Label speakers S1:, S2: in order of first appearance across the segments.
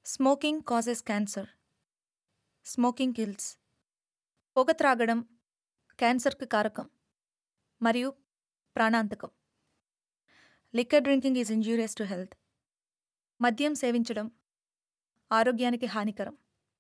S1: Smoking causes cancer smoking kills పొగ త్రాగడం క్యాన్సర్కి కారకం మరియు ప్రాణాంతకం liquor drinking is injurious to health మద్యం సేవించడం ఆరోగ్యానికి హానికరం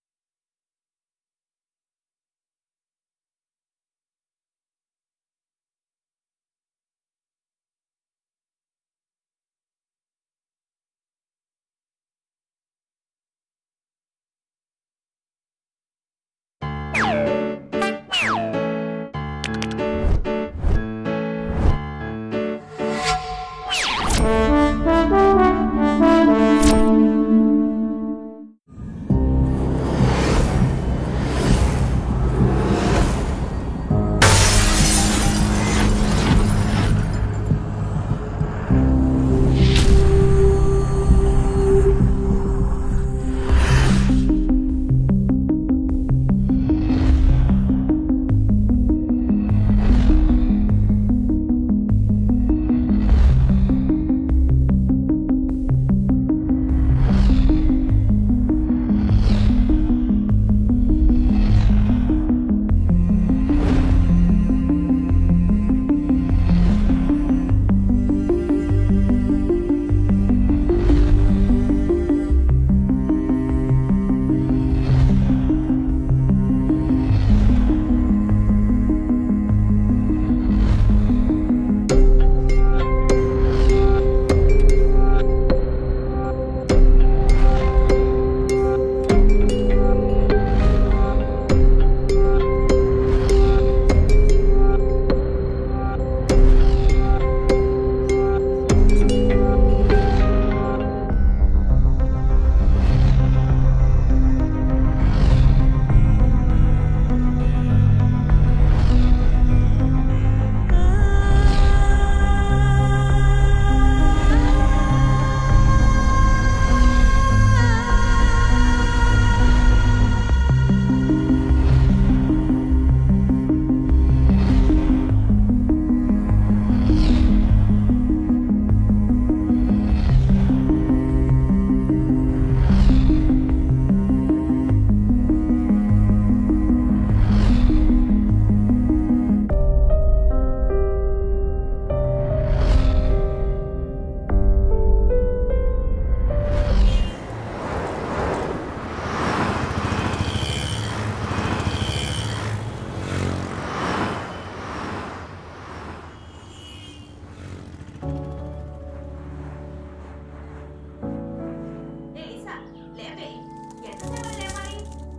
S2: ఏ లిసా, లేవే. ఎంతసేపు లేవాలి?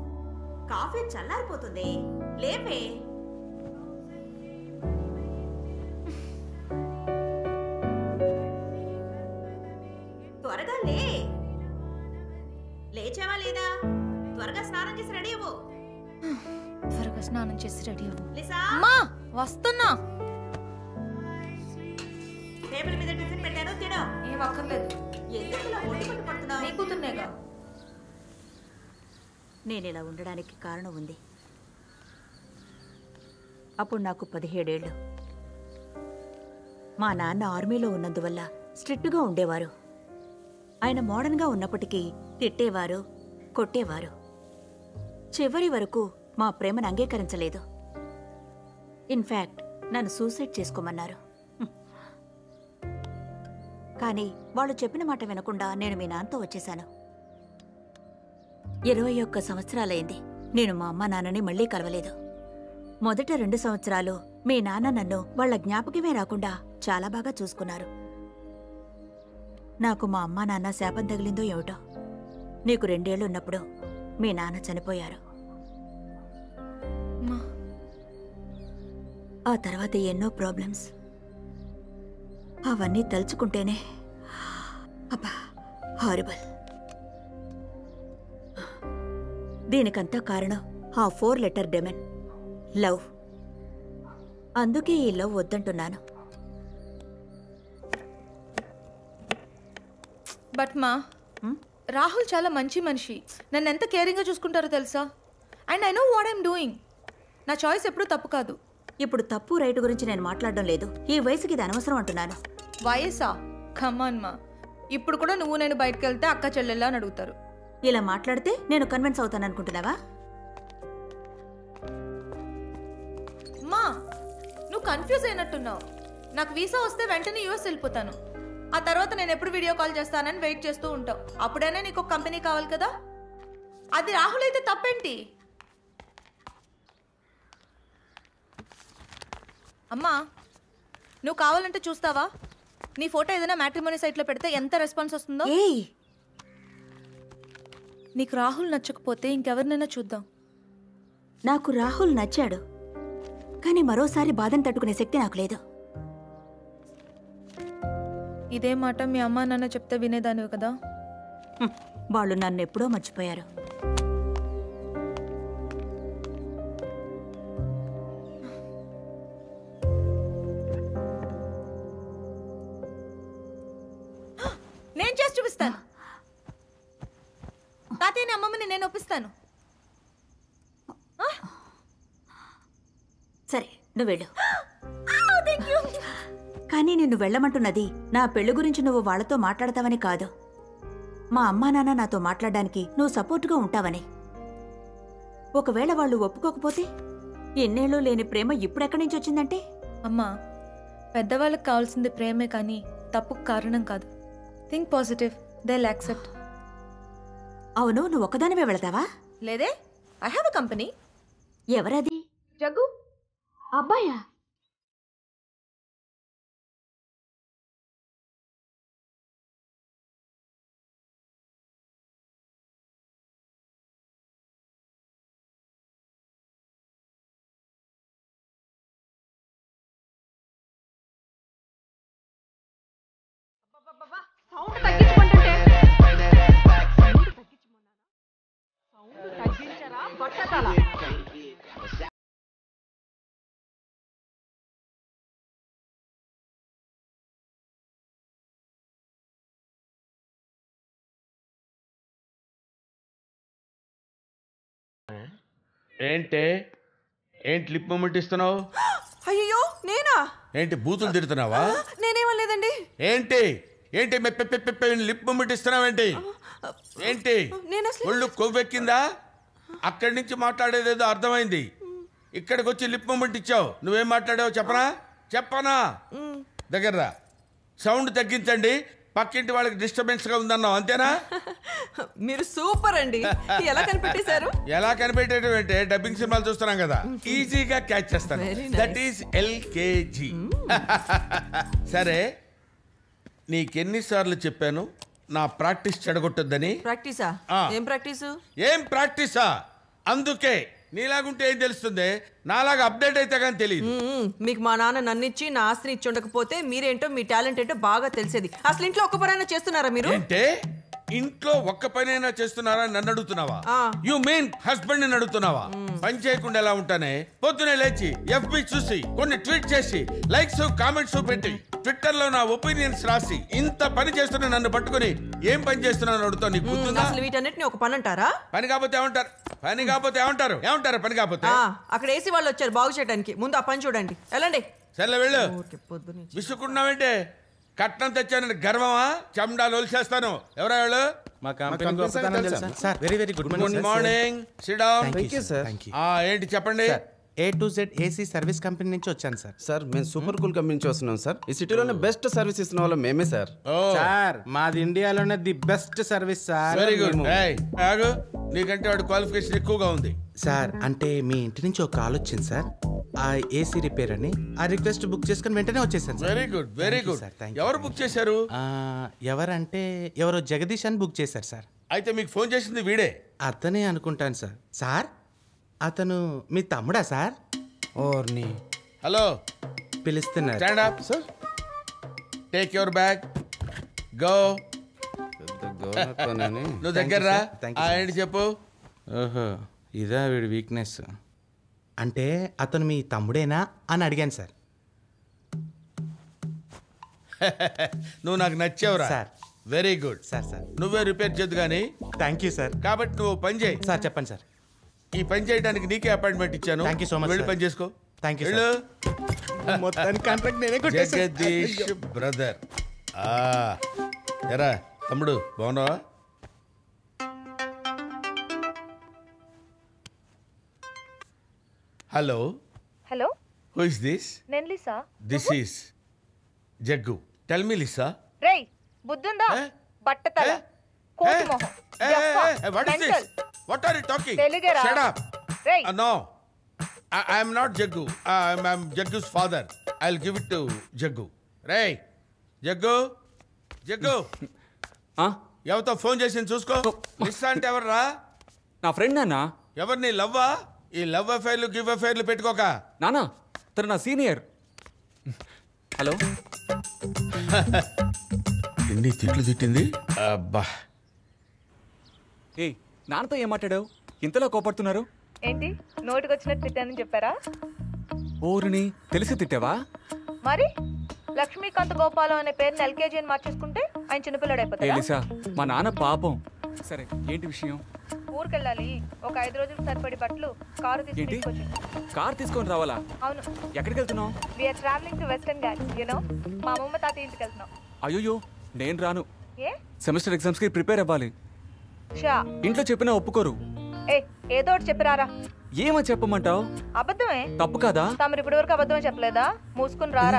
S2: కాఫీ చల్లారిపోతుంది లేపే త్వరగా లే లేచావా లేదా త్వరగా స్నానం చేసి రెడీ అవ్వు
S1: త్వరగా స్నానం చేసి రెడీ అవ్వు
S2: లిసా
S1: అమ్మా వస్తున్నా
S2: టేబుల్ మీద టిఫిన్ పెట్టాను తిను
S1: ఏం అక్కర్లేదు
S2: ఎందుకు ఇలా ఒంటి పట్టు పడుతున్నావు
S1: నీ కూతుర్నేగా
S2: నేను ఇలా ఉండడానికి కారణం ఉంది అప్పుడు నాకు పదిహేడేళ్ళు మా నాన్న ఆర్మీలో ఉన్నందువల్ల స్ట్రిక్ట్గా ఉండేవారు ఆయన మోడర్న్గా ఉన్నప్పటికీ తిట్టేవారు కొట్టేవారు చివరి వరకు మా ప్రేమను అంగీకరించలేదు ఇన్ఫ్యాక్ట్ నన్ను సూసైడ్ చేసుకోమన్నారు హ్మ్. కానీ వాళ్ళు చెప్పిన మాట వినకుండా నేను మీ నాన్నతో వచ్చేశాను ఇరవై ఒక్క సంవత్సరాలైంది నేను మా అమ్మ నాన్నని మళ్ళీ కలవలేదు మొదట రెండు సంవత్సరాలు మీ నాన్న నన్ను వాళ్ళ జ్ఞాపకమే రాకుండా చాలా బాగా చూసుకున్నారు నాకు మా అమ్మ నాన్న శాపం తగిలిందో ఏమిటో నీకు రెండేళ్లున్నప్పుడు మీ నాన్న చనిపోయారు
S1: అమ్మా
S2: ఆ తర్వాత ఎన్నో ప్రాబ్లమ్స్ అవన్నీ తలుచుకుంటేనే అబ్బా హారిబల్ దీనికంతా కారణం ఆ ఫోర్ లెటర్ డెమెన్ లవ్ అందుకే ఈ లవ్ వద్దంటున్నాను
S1: బట్ మా
S2: హ్మ్?
S1: రాహుల్ చాలా మంచి మనిషి నన్ను ఎంత కేరింగ్గా చూసుకుంటారో తెలుసా and I know what I'm doing నా చాయిస్ ఎప్పుడూ తప్పు కాదు
S2: ఇప్పుడు తప్పు రైటు గురించి నేను మాట్లాడడం లేదు ఈ వయసుకి ఇది అనవసరం అంటున్నాను
S1: వయసా కమాన్ మా ఇప్పుడు కూడా నువ్వు నేను బయటకు వెళ్తే అక్క చెల్లెల్లా అని అడుగుతారు
S2: ఇలా మాట్లాడితే నేను కన్విన్స్ అవుతాననుకుంటున్నావా
S1: మా నువ్వు కన్ఫ్యూజ్ అయినట్టున్నావు నాకు వీసా వస్తే వెంటనే యూఎస్ వెళ్ళిపోతాను ఆ తర్వాత నేను ఎప్పుడు వీడియో కాల్ చేస్తానని వెయిట్ చేస్తూ ఉంటావు అప్పుడైనా నీకు ఒక కంపెనీ కావాలి కదా అది రాహుల్ అయితే తప్పేంటి అమ్మా నువ్వు కావాలంటే చూస్తావా నీ ఫోటో ఏదైనా మ్యాట్రిమోనీ సైట్లో పెడితే ఎంత రెస్పాన్స్ వస్తుందో
S2: ఏయ్
S1: నీకు రాహుల్ నచ్చకపోతే ఇంకెవరినైనా చూద్దాం
S2: నాకు రాహుల్ నచ్చాడు కానీ మరోసారి బాధను తట్టుకునే శక్తి నాకు లేదు
S1: ఇదే మాట మీ అమ్మా నాన్న చెప్తే వినేదానివి కదా
S2: హ్మ్, వాళ్ళు నన్ను ఎప్పుడో మర్చిపోయారు
S1: నేను చేసి చూపిస్తాను తాతయ్యని అమ్మమ్మని నేను ఒప్పిస్తాను
S2: సరే నువ్వు వెళ్ళు కానీ నిన్ను వెళ్ళమంటున్నది నా పెళ్లి గురించి నువ్వు వాళ్ళతో మాట్లాడతావని కాదు మా అమ్మా నాన్న నాతో మాట్లాడడానికి నువ్వు సపోర్టుగా ఉంటావని ఒకవేళ వాళ్ళు ఒప్పుకోకపోతే ఎన్నేళ్ళు లేని ప్రేమ ఇప్పుడెక్కడి నుంచి వచ్చిందంటే
S1: అమ్మా పెద్దవాళ్ళకి కావాల్సింది ప్రేమే కానీ తప్పుకు కారణం కాదు థింక్ పాజిటివ్ దే యాక్సెప్ట్
S2: అవును నువ్వు ఒక్కదానివే వెళతావా
S1: లేదే ఐ హ్యావ్ అ కంపెనీ
S2: ఎవరది
S1: జగ్గు
S2: అబ్బాయా
S3: సౌండ్ తగ్గించమంటుంటే సౌండ్ తగ్గించమన్నానా సౌండ్ తగ్గించరా బట్టతల
S4: ఏంటే ఏంటి లిప్ మూమెంట్ ఇస్తున్నావు
S3: అయ్యో నేనా
S4: ఏంటి బూతులు తిడుతున్నావా
S3: నేనేమలేదండి
S4: ఏంటి ఏంటి మె- పె- పె- పె- పె- లిప్ మూమెంట్ ఇస్తున్నావేంటి ఏంటి
S3: నేను అసలు
S4: ఒళ్ళు కొవ్వెక్కిందా అక్కడి నుంచి మాట్లాడేదేదో అర్థమైంది ఇక్కడికి వచ్చి లిప్ మూమెంట్ ఇచ్చావు నువ్వేం మాట్లాడావు చెప్పనా చెప్పనా దగ్గర రా. సౌండ్ తగ్గించండి పక్కింటి వాళ్ళకి డిస్టర్బెన్స్ గా ఉందన్నావు అంతేనా
S3: మీరు సూపర్ అండి ఎలా కనిపెట్టేశారు
S4: ఎలా కనిపెట్టేయడం అంటే డబ్బింగ్ సినిమాలు చూస్తున్నాం కదా ఈజీగా క్యాచ్ చేస్తాను
S3: Very nice.
S4: That is LKG సరే నీకెన్నిసార్లు చెప్పాను నా ప్రాక్టీస్ చెడగొట్టొద్దని
S3: ప్రాక్టీసా
S4: ఆ.
S3: ఏం ప్రాక్టీసు
S4: ఏం ప్రాక్టీసా అందుకే నీలాగుంటే ఏం తెలుస్తుంది నాలాగా అప్డేట్ అయితే కానీ తెలియదు
S3: మ్మ్. మీకు మా నాన్న నన్నిచ్చి నా ఆస్తిని ఇచ్చి ఉండకపోతే మీరేంటో మీ టాలెంట్ ఏంటో బాగా తెలిసేది అసలు ఇంట్లో ఒక్క పరైనా చేస్తున్నారా మీరు
S4: ఏంటే ఇంట్లో ఒక్క పనైనా చేస్తున్నారా నన్ను అడుగుతున్నావా
S3: ఆ.
S4: యు మీన్ హస్బెండ్ ని అడుగుతున్నావా పని చేయకుండా ఎలా ఉంటానే పొద్దునే లేచి ఎఫ్బి చూసి కొన్ని ట్వీట్ చేసి లైక్స్ కామెంట్స్ పెట్టి ట్విట్టర్ లో నా ఒపీనియన్స్ రాసి ఇంత పని చేస్తున్న నన్ను పట్టుకొని ఏం పని చేస్తున్నాను అడుగుతావు నీకు గుర్తుందా
S3: అసలు వీటన్నిటిని ఒక పని అంటారా
S4: పని కాకపోతే ఏమంటారు పని కాకపోతే ఏమంటారు ఏమంటారు పని కాకపోతే
S3: ఆ, అక్కడ ఏసీ వాళ్ళు వచ్చారు బాగు చేయడానికి ముందు ఆ పని చూడండి వెళ్ళండి
S4: సర్లే వెళ్ళు
S3: ఊరికే పొద్దున్నే
S4: విసుకున్నావంటే కట్నం తెచ్చానని గర్వమా చెమ్డాలు ఒలిచేస్తాను ఎవరా వాళ్ళు
S5: మా కంపెనీ గొప్పతనం తెలుసా sir very very good morning
S4: good morning sit down
S5: thank you sir thank you
S4: ఏంటి చెప్పండి
S5: A to Z AC service company నుంచి వచ్చాను సార్
S6: సార్ మేము సూపర్ కూల్ కంపెనీ నుంచి వస్తున్నాం సార్ ఈ సిటీలోనే బెస్ట్ సర్వీస్ ఇస్తున్న వాళ్ళు మేమే సార్
S4: ఓ
S5: సార్ మాది ఇండియాలోనే the best service sir
S4: very good
S5: మేము-
S4: ఆగు నీకంటే వాడి క్వాలిఫికేషన్ ఎక్కువగా ఉంది
S5: సార్ అంటే మీ ఇంటి నుంచి ఒక కాల్ వచ్చింది సార్ ఆ ఏసీ రిపేర్ అని ఆ రిక్వెస్ట్ బుక్ చేసుకుని వెంటనే వచ్చేసాను sir
S4: very good very
S5: Thank you,
S4: good
S5: sir. Thank you.
S4: ఎవరు బుక్ చేశారు
S5: ఆ, ఎవరంటే ఎవరో జగదీష్ అని బుక్ చేశారు సార్
S4: అయితే మీకు ఫోన్ చేసింది వీడే
S5: అతనే అనుకుంటాను సార్ సార్ అతను మీ తమ్ముడా సార్ ఓర్ని
S4: హలో
S5: పిలుస్తున్నారు
S4: stand up sir take your bag go నువ్వు దగ్గర రా
S5: Thank you,
S4: ఆ,
S5: sir.
S4: ఏంటి చెప్పు
S5: ఓహో ఇదా వీడి వీక్నెస్ అంటే అతను మీ తమ్ముడేనా అని అడిగాను సార్
S4: నువ్వు నాకు నచ్చావురా
S5: sir.
S4: Very good
S5: sir sir
S4: నువ్వే రిపేర్ చేద్దు కానీ
S5: థ్యాంక్ యూ సార్
S4: కాబట్టి నువ్వు పని చేయి
S5: సార్ చెప్పండి సార్
S4: ఈ పని చేయడానికి నీకే అపాయింట్మెంట్ ఇచ్చాను
S5: Thank you so much,
S4: వెళ్ళి
S5: sir.
S4: పని చేసుకో
S5: Thank you, sir.
S4: వెళ్ళు.
S5: మొత్తానికి కాంట్రాక్ట్ నేనే
S4: జగదీష్ బ్రదర్ ఆ ఎరా తమ్ముడు బాగున్నావా hello
S1: hello
S4: who is this
S1: నేను Lisa
S4: this is Jaggu tell me Lisa
S1: రేయ్ బుద్ధుందా
S4: ఏ?
S1: బట్టతల
S4: ఏ?
S1: కోతి మొహం జఫా,
S4: what is
S1: mental.
S4: This what are you talking
S1: తెలుగేరా?
S4: షట్ అప్
S1: రేయ్
S4: no I am not Jaggu I am Jaggu's father I will give it to Jaggu రేయ్ జగ్గు జగ్గు
S7: ఆ?
S4: ఎవరితో ఫోన్ చేసింది చూసుకో లిసా అంటే ఎవర్రా
S7: నా ఫ్రెండ్ నాన్న
S4: ఎవరు నీ లవ్వా ఈ లవ్ అఫైర్లు గివ్ అఫైర్లు పెట్టుకోక
S7: నానా తను నా సీనియర్ హలో
S4: ఎన్ని తిట్లు తిట్టింది అబ్బా
S7: ఏ నాన్నతో ఏం మాట్లాడావు ఇంతలో కోపడుతున్నారు
S1: ఏంటి నోటికి వచ్చినట్టు తిట్టానని చెప్పారా
S7: ఓరిని తెలిసి తిట్టావా
S1: మరి లక్ష్మీకాంత్ గోపాలం అనే పేరుని ఎల్కేజీ అని మార్చేసుకుంటే ఆయన చిన్నపిల్లడు
S7: ఏ
S1: అయిపోతాడా
S7: లిసా మా నాన్న పాపం సరే ఏంటి విషయం
S1: ఊరికెళ్ళాలి ఒక ఐదు రోజులకు సరిపడి బట్టలు కారు తీసుకుని
S7: ఏంటి
S1: తీసుకొచ్చి
S7: కార్ తీసుకొని రావాలా
S1: అవును
S7: ఎక్కడికి వెళ్తున్నావు
S1: we are travelling to Western Ghat you know మా అమ్మమ్మ తాత ఇంటికి వెళ్తున్నాం
S7: అయ్యోయ్యో నేను రాను
S1: ఏ
S7: సెమిస్టర్ ఎగ్జామ్స్కి ప్రిపేర్ అవ్వాలి
S1: షా
S7: ఇంట్లో చెప్పినా ఒప్పుకోరు
S1: ఏ ఏదో ఒకటి చెప్పిరారా
S7: ఏమని చెప్పమంటావు
S1: అబద్ధమే
S7: తప్పు కాదా
S1: తమరు ఇప్పటి వరకు అబద్ధమే చెప్పలేదా మూసుకుని రారా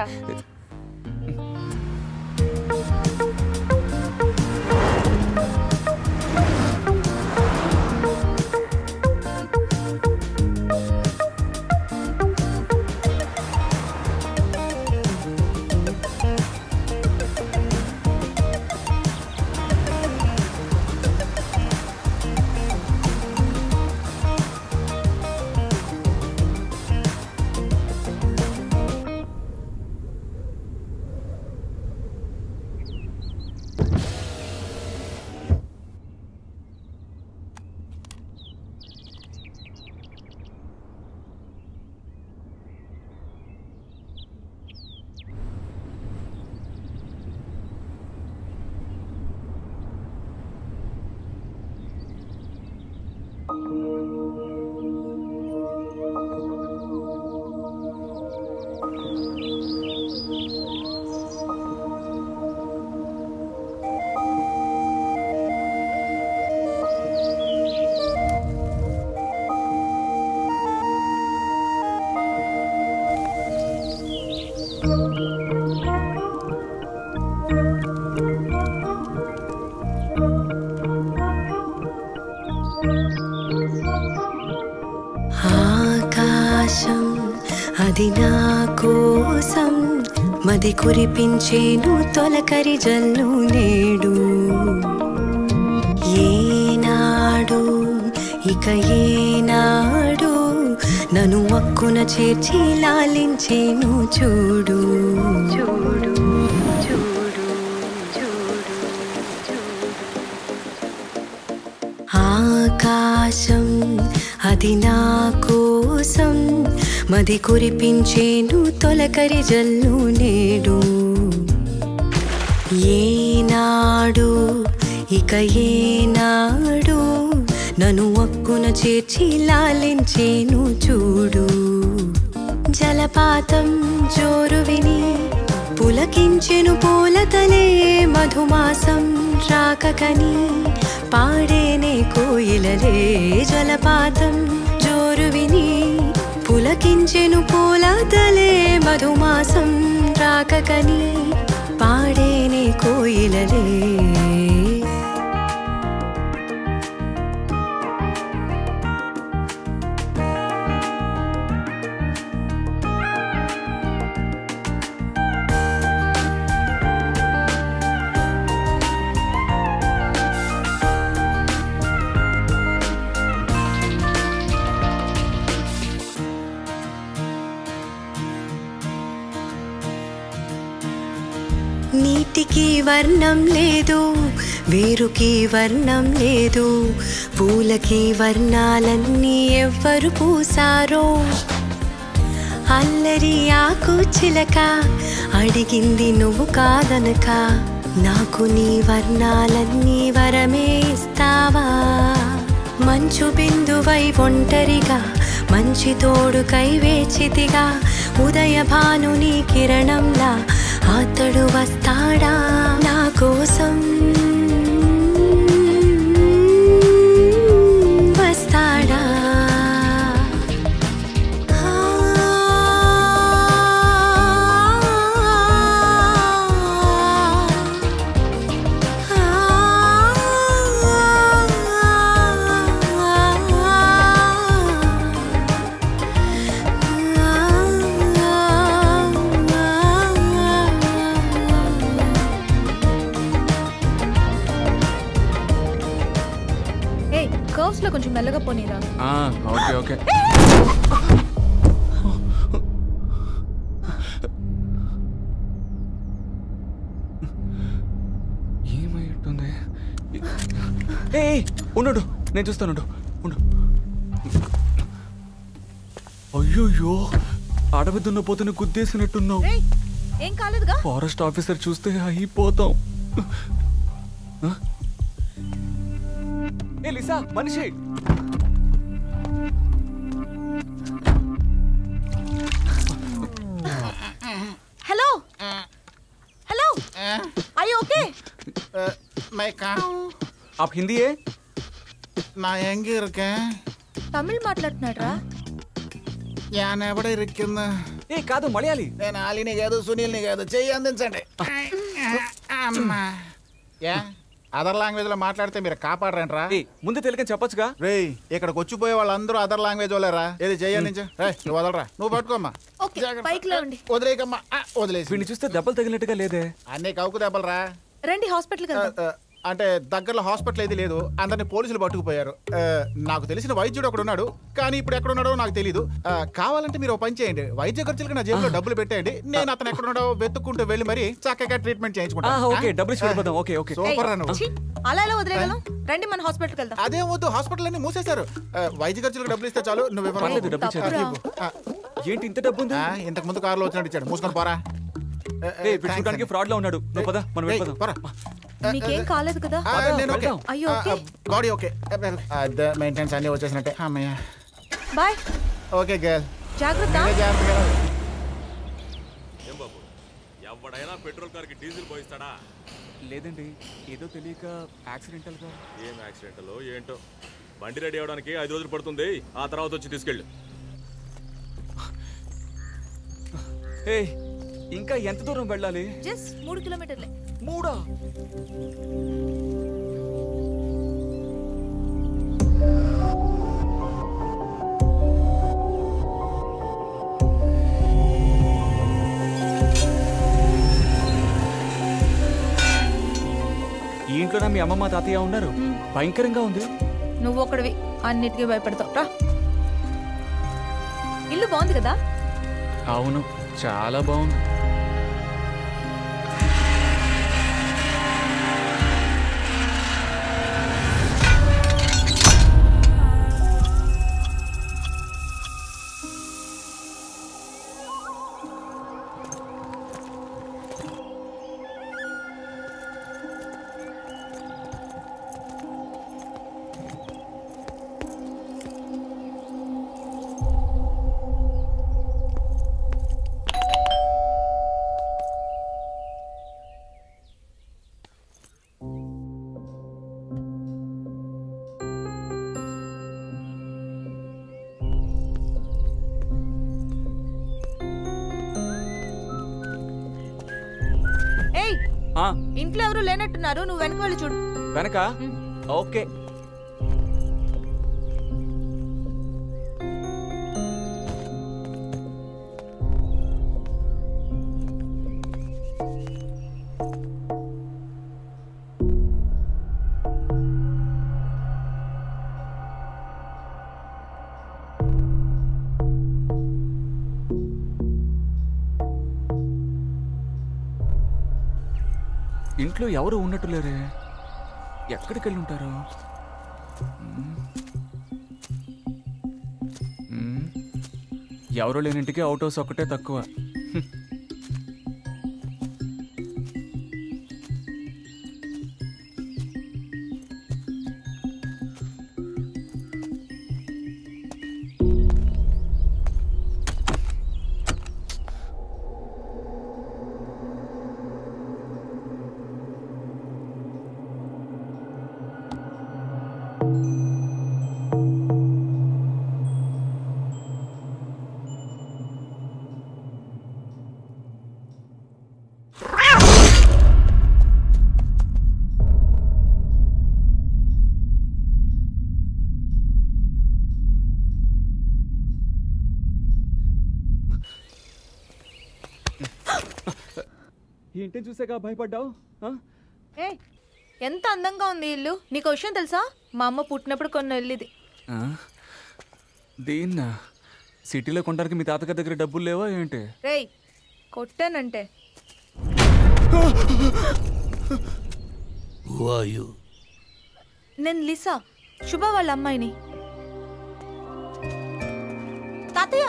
S8: ఆకాశం అది నా కోసం మది కురిపించేను తొలకరి జల్లు నేడు ఏనాడు ఇక ఏనాడు నన్ను అక్కున చేర్చి లాలించేను చూడు చూడు చూడు చూడు ఆకాశం అది నా కోసం మది కురిపించేను తొలకరి జల్లు నేడు ఏనాడు ఇక ఏనాడు నన్ను అక్కున చేర్చి లాలించేను చూడు జలపాతం జోరు విని పులకించెను పూలతలే మధుమాసం రాకకని పాడేనే కోయిలలే జలపాతం జోరు విని పులకించెను పూలతలే మధుమాసం రాకకని పాడేనే కోయిలలే నీటికి వర్ణం లేదు వేరుకి వర్ణం లేదు పూలకి వర్ణాలన్నీ ఎవ్వరు పూసారో అల్లరి ఆకు చిలక అడిగింది నువ్వు కాదనక నాకు నీ వర్ణాలన్నీ వరమే ఇస్తావా మంచు బిందువై ఒంటరిగా మంచి తోడుకై వేచితిగా ఉదయ భానుని కిరణంలా అతడు వస్తాడా నా కోసం వస్తాడా ఆ
S1: పోనీరా
S7: ఆ, ఓకే ఓకే ఏమైంటుంది ఏ ఉండు నేను చూస్తాను ఉండు ఉండు అయ్యోయ్యో అడవి దున్నపోతుని గుద్దేసినట్టున్నావు
S1: రేయ్ ఏం కాలేదుగా
S7: ఫారెస్ట్ ఆఫీసర్ చూస్తే అయిపోతాం ఆ? ఏ లిసా మనిషి
S1: హలో హలో అయ్యి ఓకే
S9: मैं कहाँ हूँ
S7: आप हिंदी है
S9: நான் எங்க இருக்கேன்
S1: తమిళ్ మాట్లాడుతున్నాడ్రా
S9: ഞാൻ ఎവിടെ ఇరుక్కున్నా
S7: ఏ కాదు మలయాళీ
S9: నేను ఆలిని కాదు సునీల్ని కాదు చెయ్యి అందించండి అమ్మా ఏ అదర్ లాంగ్వేజ్ లో మాట్లాడితే మీరు కాపాడరంట్రా
S7: ఏ ముందు తెలుగని చెప్పొచ్చుగా
S9: రేయ్ ఇక్కడికి వచ్చిపోయే వాళ్ళందరూ అదర్ లాంగ్వేజ్ వాళ్ళరా ఏది చెయ్యి అందించు రేయ్ నువ్వు వదలరా నువ్వు పట్టుకోమ్మా
S1: ఓకే పైకి లేవండి
S9: వదిలేకమ్మా ఆ, వదిలేసి
S7: వీడిని చూస్తే దెబ్బలు తగిలినట్టుగా లేదే
S9: అన్నీ కౌకు దెబ్బలరా
S1: రండి హాస్పిటల్కి
S9: ఆ,
S1: వెళ్దాం
S9: ఆ, అంటే దగ్గరలో హాస్పిటల్ ఏది లేదు అందరిని పోలీసులు పట్టుకుపోయారు ఆ, నాకు తెలిసిన వైద్యుడు ఒకడు ఉన్నాడు కానీ ఇప్పుడు ఎక్కడ ఉన్నాడో నాకు తెలియదు ఆ, కావాలంటే మీరు ఓ పని చేయండి వైద్య ఖర్చులకు నా జేబులో డబ్బులు పెట్టేయండి నేను అతను ఎక్కడ ఉన్నాడో వెతుక్కుంటూ వెళ్ళి మరి చక్కగా ట్రీట్మెంట్
S7: ఆ,
S9: చేయించుకుంటాను
S7: ఓకే డబ్బులు ఇచ్చి వెళ్ళిపోదాం ఓకే ఓకే
S9: సూపర్ రా నువ్వు
S1: ఛీ, అలా ఎలా వదిలేగలం రండి మన హాస్పిటల్కి వెళ్దాం
S9: అదే వద్దు హాస్పిటల్ అన్ని మూసేశారు ఆ, వైద్య ఖర్చులకు డబ్బులు ఇస్తే చాలు నువ్వు ఇవ్వరా?
S7: పర్లేదు, డబ్బులు ఇచ్చేది.
S9: ఆ, ఇవ్వు. ఆ,
S7: ఏంటి ఇంత డబ్బు ఉంది
S9: ఆ, ఇంతకు ముందు కారులో వచ్చినట్టు ఇచ్చాడు మూసుకొని పోరా ఆ, ఆ,
S7: ఏ వీడు
S9: thanks
S7: చూడడానికి
S9: అండి.
S7: ఫ్రాడ్ లో ఉన్నాడు నువ్వు పద మనం
S9: రేయ్,
S7: వెళ్ళిపోదాం
S9: పోరా.
S1: నీకేం కాలేదు కదా
S9: ఆ, నేను ఓకే
S7: వెళ్దాం.
S1: అయ్యో, ఓకే.
S9: బాడీ ఓకే అదే మెయింటెనెన్స్ అన్ని వచ్చేసినట్టే అమ్మయ్య
S1: బాయ్
S9: ఓకే గర్ల్
S1: జాగ్రత్త
S9: జాగ్రత్తగా
S10: ఎవడైనా పెట్రోల్ కార్కి డీజిల్ పోయిస్తాడా
S7: లేదండి ఏదో తెలియక యాక్సిడెంటల్ గా
S10: ఏం యాక్సిడెంట్లో ఏంటో బండి రెడీ అవడానికి ఐదు రోజులు పడుతుంది ఆ తర్వాత వచ్చి తీసుకెళ్ళు
S7: ఏ ఇంకా ఎంత దూరం వెళ్ళాలి
S1: జస్ట్ మూడు కిలోమీటర్లే
S7: మూడా ఈ ఇంట్లోనే మీ అమ్మమ్మ తాతయ్య ఉన్నారు భయంకరంగా ఉంది
S1: నువ్వు ఒకడివి అన్నిటికీ భయపడతావు రా ఇల్లు బాగుంది కదా
S7: అవును చాలా బాగుంది
S1: ఏయ్
S7: ఆ,
S1: ఇంట్లో ఎవరు లేనట్టున్నారు నువ్వు వెనక వెళ్ళి చూడు
S7: వెనక ఓకే ఇంట్లో ఎవరు ఉన్నట్టు లేరే ఎక్కడికి వెళ్ళి ఉంటారు మ్మ్. మ్మ్. ఎవరు లేని ఇంటికి అవుట్ హౌస్ ఒక్కటే తక్కువ హ్మ్. ఏంటి చూసాక భయపడ్డావు ఆ?
S1: ఏ ఎంత అందంగా ఉంది ఈ ఇల్లు నీకు విషయం తెలుసా మా అమ్మ పుట్టినప్పుడు కొన్న ఇల్లు ఇది
S7: ఆ? దీన్నా సిటీలో కొనడానికి మీ తాతగారి దగ్గర డబ్బులు లేవా ఏంటి
S1: రేయ్ కొట్టానంటే నేను లిసా శుభ వాళ్ళ అమ్మాయిని తాతయ్య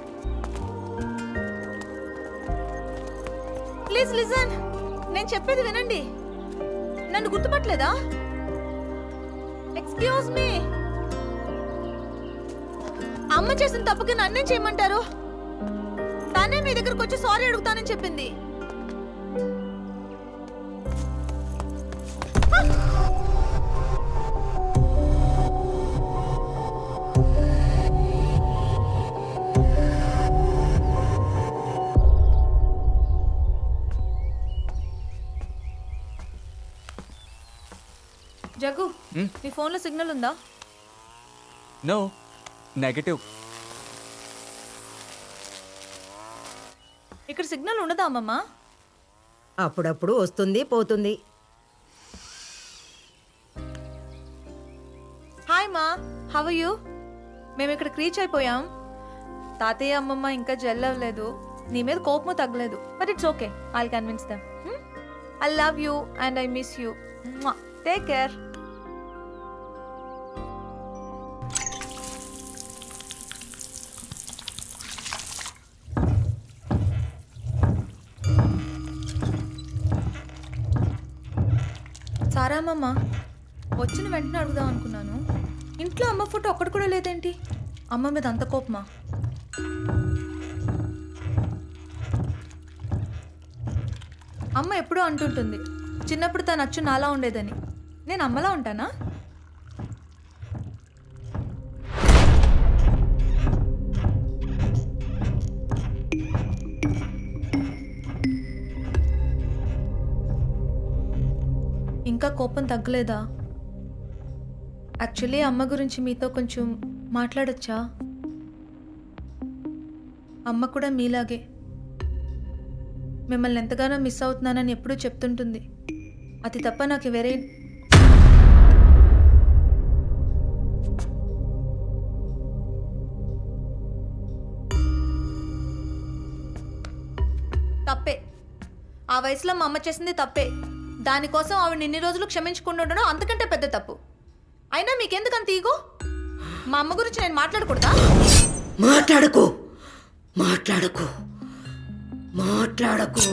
S1: ప్లీజ్ లిజన్ నేను చెప్పేది వినండి నన్ను గుర్తుపట్టలేదా ఎక్స్క్యూజ్ మీ అమ్మ చేసిన తప్పుకి నన్నేం చేయమంటారు తానే మీ దగ్గరకు వచ్చి సారీ అడుగుతానని చెప్పింది జగ్గు నీ ఫోన్లో సిగ్నల్ ఉందా
S7: నో నెగటివ్
S1: ఇక్కడ సిగ్నల్ ఉండదా అమ్మమ్మ
S11: అప్పుడప్పుడు వస్తుంది పోతుంది
S1: హాయ్ మా హవ్ యూ మేము ఇక్కడికి రీచ్ అయిపోయాం తాతయ్య అమ్మమ్మ ఇంకా జెల్ అవ్వలేదు నీ మీద కోపము తగ్గలేదు but it's okay I convince them I love you and I miss you take care Sara అమ్మమ్మ వచ్చిన వెంటనే అడుగుదాం అనుకున్నాను ఇంట్లో అమ్మ ఫోటో ఒక్కటి కూడా లేదేంటి అమ్మ మీద అంత కోపమా అమ్మ ఎప్పుడూ అంటుంటుంది చిన్నప్పుడు తను అచ్చు నాలా ఉండేదని నేను అమ్మలా ఉంటానా ఇంకా కోపం తగ్గలేదా యాక్చువల్లీ అమ్మ గురించి మీతో కొంచెం మాట్లాడొచ్చా అమ్మ కూడా మీలాగే మిమ్మల్ని ఎంతగానో మిస్ అవుతున్నానని ఎప్పుడూ చెప్తుంటుంది అది తప్ప నాకు వేరే తప్పే ఆ వయసులో మా అమ్మ చేసింది తప్పే దానికోసం ఆవిడ ఇన్ని రోజులు క్షమించకుండా ఉండడం అంతకంటే పెద్ద తప్పు అయినా మీకెందుకు అంత ఈగో మా అమ్మ గురించి నేను మాట్లాడకూడదా
S11: మాట్లాడకు మాట్లాడకు మాట్లాడకు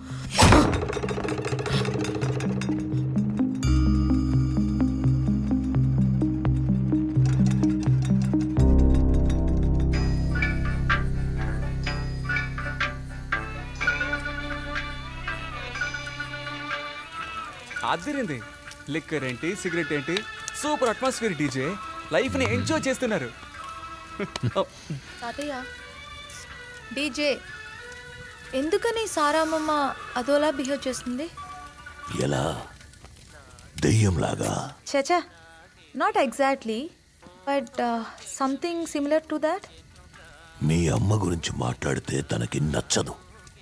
S7: అదిరింది లిక్కర్ ఏంటి సిగరెట్ ఏంటి సూపర్ అట్మాస్ఫియర్ డీజే లైఫ్ని ఎంజాయ్ చేస్తున్నారు
S1: తాతయ్య డీజే ఎందుకని సారామమ్మ అదోలా బిహేవ్ చేస్తుంది
S12: ఎలా దెయ్యంలాగా
S1: చచా not exactly but something similar to that
S12: మీ అమ్మ గురించి మాట్లాడితే తనకి నచ్చదు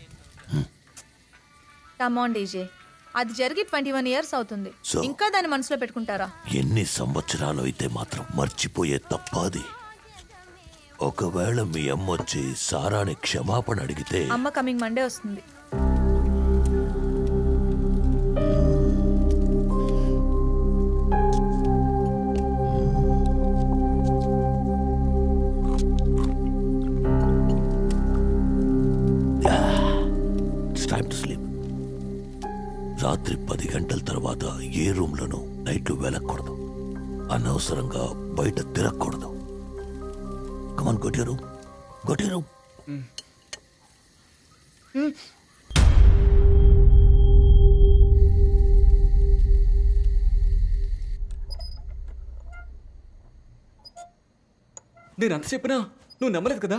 S1: కమాన్ డీజే అది జరిగి ట్వంటీ వన్ ఇయర్స్ అవుతుంది
S12: So-
S1: ఇంకా దాన్ని మనసులో పెట్టుకుంటారా
S12: ఎన్ని సంవత్సరాలు అయితే మాత్రం మర్చిపోయే తప్పాది ఒకవేళ మీ అమ్మ వచ్చి సారాని క్షమాపణ అడిగితే
S1: అమ్మ కమింగ్ మండే వస్తుంది
S12: ఇట్స్ టైమ్ టు స్లీప్ రాత్రి పది గంటల తర్వాత ఏ రూమ్లోనూ లైట్లు వెలగకూడదు అనవసరంగా బయట తిరగకూడదు కమన్ కొట్టారు కొట్టారు
S7: నేను అంత చెప్పినా నువ్వు నమ్మలేదు కదా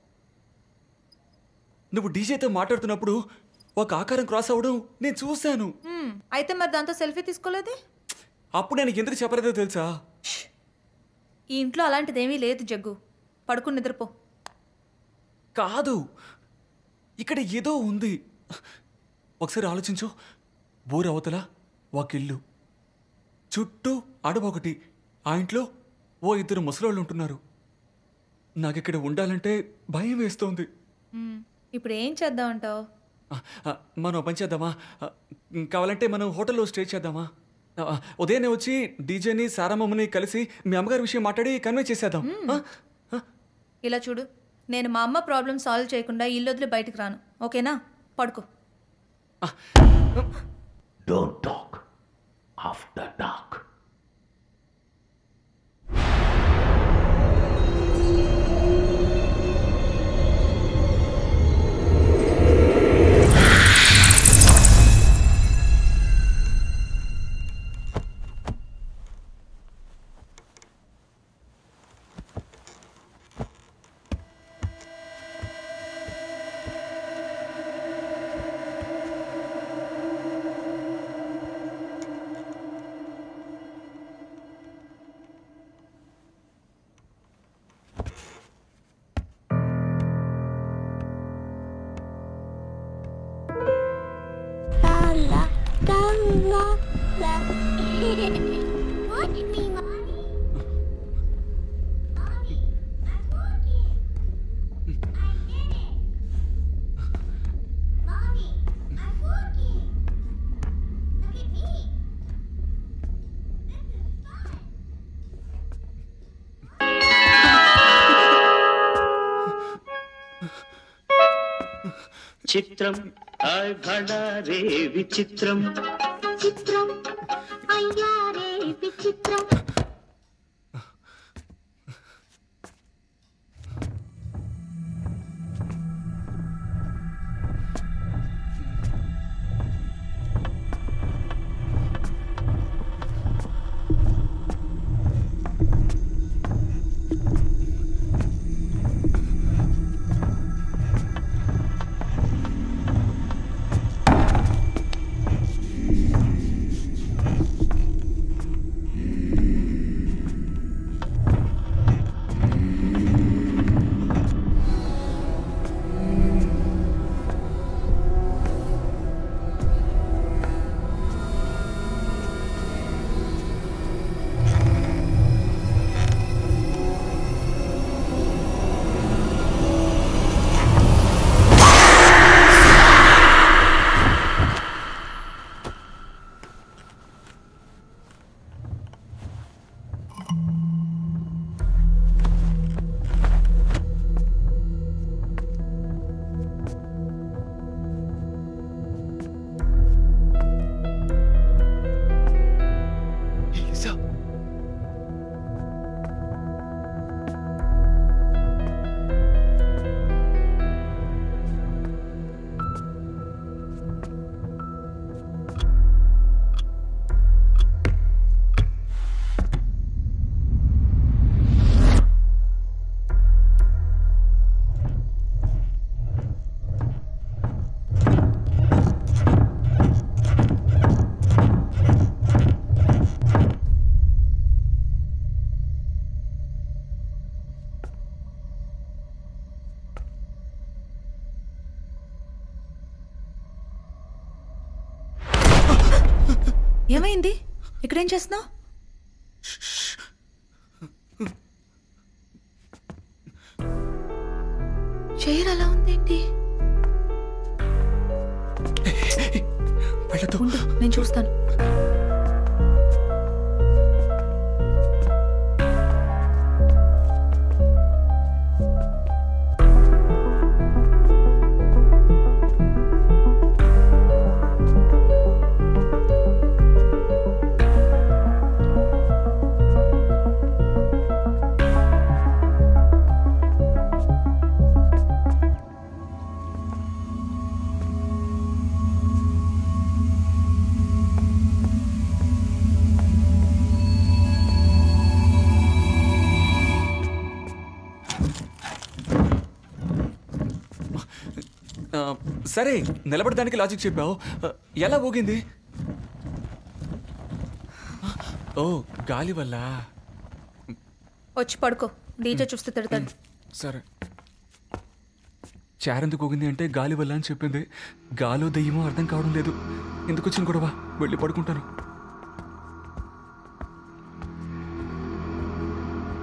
S7: నువ్వు డీజేతో మాట్లాడుతున్నప్పుడు ఒక ఆకారం క్రాస్ అవ్వడం నేను చూశాను
S1: Hmm, అయితే మరి దాంతో సెల్ఫీ తీసుకోలేదే
S7: అప్పుడు నేను ఎందుకు చెప్పలేదో తెలుసా
S1: ఈ ఇంట్లో అలాంటిదేమీ లేదు జగ్గు పడుకుని నిద్రపో
S7: కాదు ఇక్కడ ఏదో ఉంది ఒకసారి ఆలోచించు ఊరు అవతల ఒక ఇల్లు చుట్టూ అడవి ఒకటి ఆ ఇంట్లో ఓ ఇద్దరు ముసలోళ్ళు ఉంటున్నారు నాకు ఇక్కడ ఉండాలంటే భయం వేస్తోంది
S1: మ్మ్. ఇప్పుడు ఏం చేద్దాం అంటావు
S7: ఆ, ఆ, మనం ఓ పని చేద్దామా ఆ, కావాలంటే మనం హోటల్లో స్టే చేద్దామా ఆ, ఆ, ఉదయాన్నే వచ్చి డీజేని సారామమ్మని కలిసి మీ అమ్మగారి విషయం మాట్లాడి కన్వే చేసేద్దాం ఆ?
S1: ఇలా చూడు నేను మా అమ్మ ప్రాబ్లం సాల్వ్ చేయకుండా ఇల్లు వదిలి బయటికి రాను ఓకేనా పడుకో
S12: డోంట్ టాక్ ఆఫ్టర్ డార్క్
S13: చిత్రం రే విచిత్రం
S14: చిత్రం అయ్యారే విచిత్రం
S1: ఏమైంది ఇక్కడేం చేస్తున్నావు చైర్ అలా ఉందేంటి ఉండు, నేను చూస్తాను
S7: ఆ, సరే నిలబడడానికి లాజిక్ చెప్పావు ఆ, ఎలా ఊగింది ఓ గాలి వల్ల
S1: వచ్చి పడుకో డీజే చూస్తే తిడతాడు
S7: సరే చారెందుకు ఊగింది అంటే గాలి వల్ల అని చెప్పింది గాలో దెయ్యమో అర్థం కావడం లేదు ఎందుకు వచ్చిన గొడవ వెళ్ళి పడుకుంటాను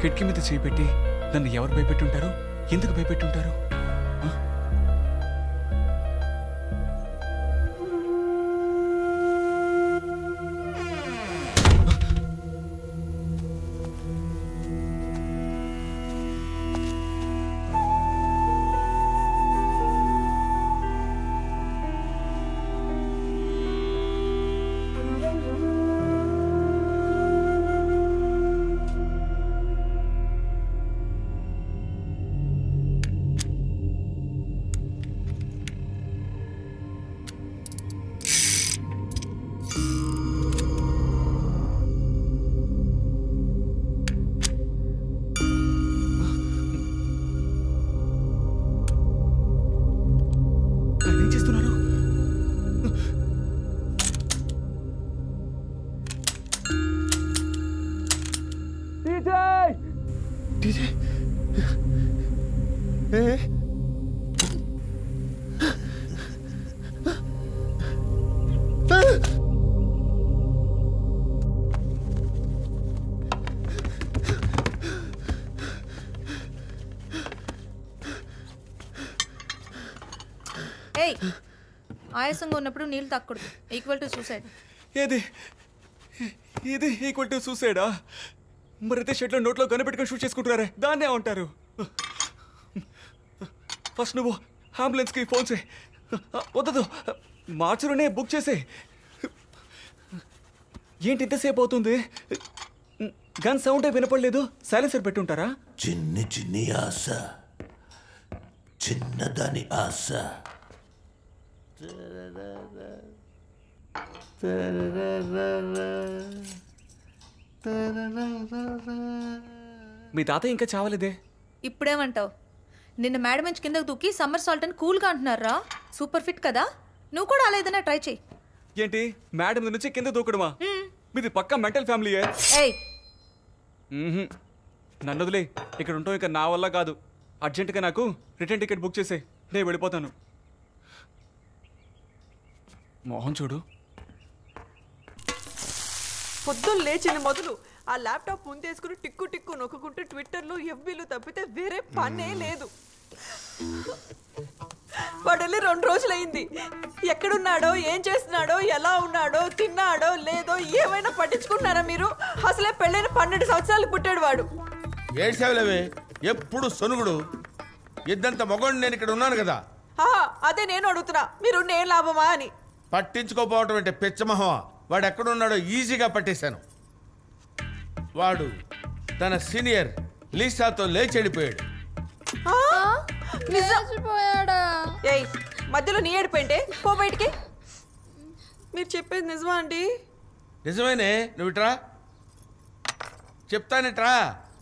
S7: కిటికీ మీద చేయి పెట్టి నన్ను ఎవరు భయపెట్టుంటారు ఎందుకు భయపెట్టుంటారు ఆ? నన్ను ఏం చేస్తున్నారు
S5: డీజే
S1: ఏయ్ ఆయాసంగా ఉన్నప్పుడు నీళ్ళు తాక్కూడదు ఈక్వల్ టు సూసైడ్
S7: ఏది ఇది ఈక్వల్ టు సూసైడా మరైతే షెడ్లో నోట్లో కనిపెట్టుకొని షూట్ చేసుకుంటున్నారే దాన్నే ఉంటారు ఫస్ట్ నువ్వు అంబులెన్స్కి ఫోన్ చేయి వద్దదు మార్చులోనే బుక్ చేసే ఏంటి ఇంతసేపు అవుతుంది గన్ సౌండే వినపడలేదు సైలెన్సర్ పెట్టుంటారా
S12: చిన్ని చిన్ని ఆశ చిన్నదాని ఆశ
S7: మీ తాతయ్య ఇంకా చావలేదే
S1: ఇప్పుడేమంటావు నిన్న మేడం నుంచి కిందకు దూకి సమ్మర్ సాల్ట్ అని కూల్గా అంటున్నారా సూపర్ ఫిట్ కదా నువ్వు కూడా అలా ఏదైనా ట్రై చేయి
S7: ఏంటి మేడం నుంచి కింద దూకడమా మీది పక్కా మెంటల్ ఫ్యామిలీయే
S1: ఏయ్
S7: మ్మ్హ్మ్. నన్ను వదిలే ఇక్కడ ఉంటాం ఇక నా వల్ల కాదు అర్జెంటుగా నాకు రిటర్న్ టికెట్ బుక్ చేసే నేను వెళ్ళిపోతాను మోహన్ చూడు
S3: పొద్దున్న లేచింది మొదలు ఆ ల్యాప్టాప్ ముందేసుకుని టిక్కు టిక్కు నొక్కుంటూ ట్విట్టర్లో ఎఫ్బీలు తప్పితే వేరే పనే లేదు వాడు వెళ్ళి రెండు రోజులైంది ఎక్కడున్నాడో ఏం చేస్తున్నాడో ఎలా ఉన్నాడో తిన్నాడో లేదో ఏమైనా పట్టించుకుంటున్నారా మీరు అసలే పెళ్ళైన పన్నెండు సంవత్సరాలు పుట్టాడు వాడు
S4: ఏడ్చావులేవే ఎప్పుడు సొనుగుడు ఇద్దంత మగోడు నేను ఇక్కడ ఉన్నాను కదా
S3: ఆహా, అదే నేను అడుగుతున్నా మీరు నేను లాభమా అని
S4: పట్టించుకోపోవటం అంటే పిచ్చమహమా వాడు ఎక్కడున్నాడో ఈజీగా పట్టేశాను వాడు తన సీనియర్ లీసాతో లేచి వెళ్ళిపోయాడు
S3: నిజపోయాడా ఏయ్ మధ్యలో నీ ఏడిపోయింటే పో బయటికి మీరు చెప్పేది నిజమా అండి
S4: నిజమేనే నువ్వు ఇట్రా చెప్తానిట్రా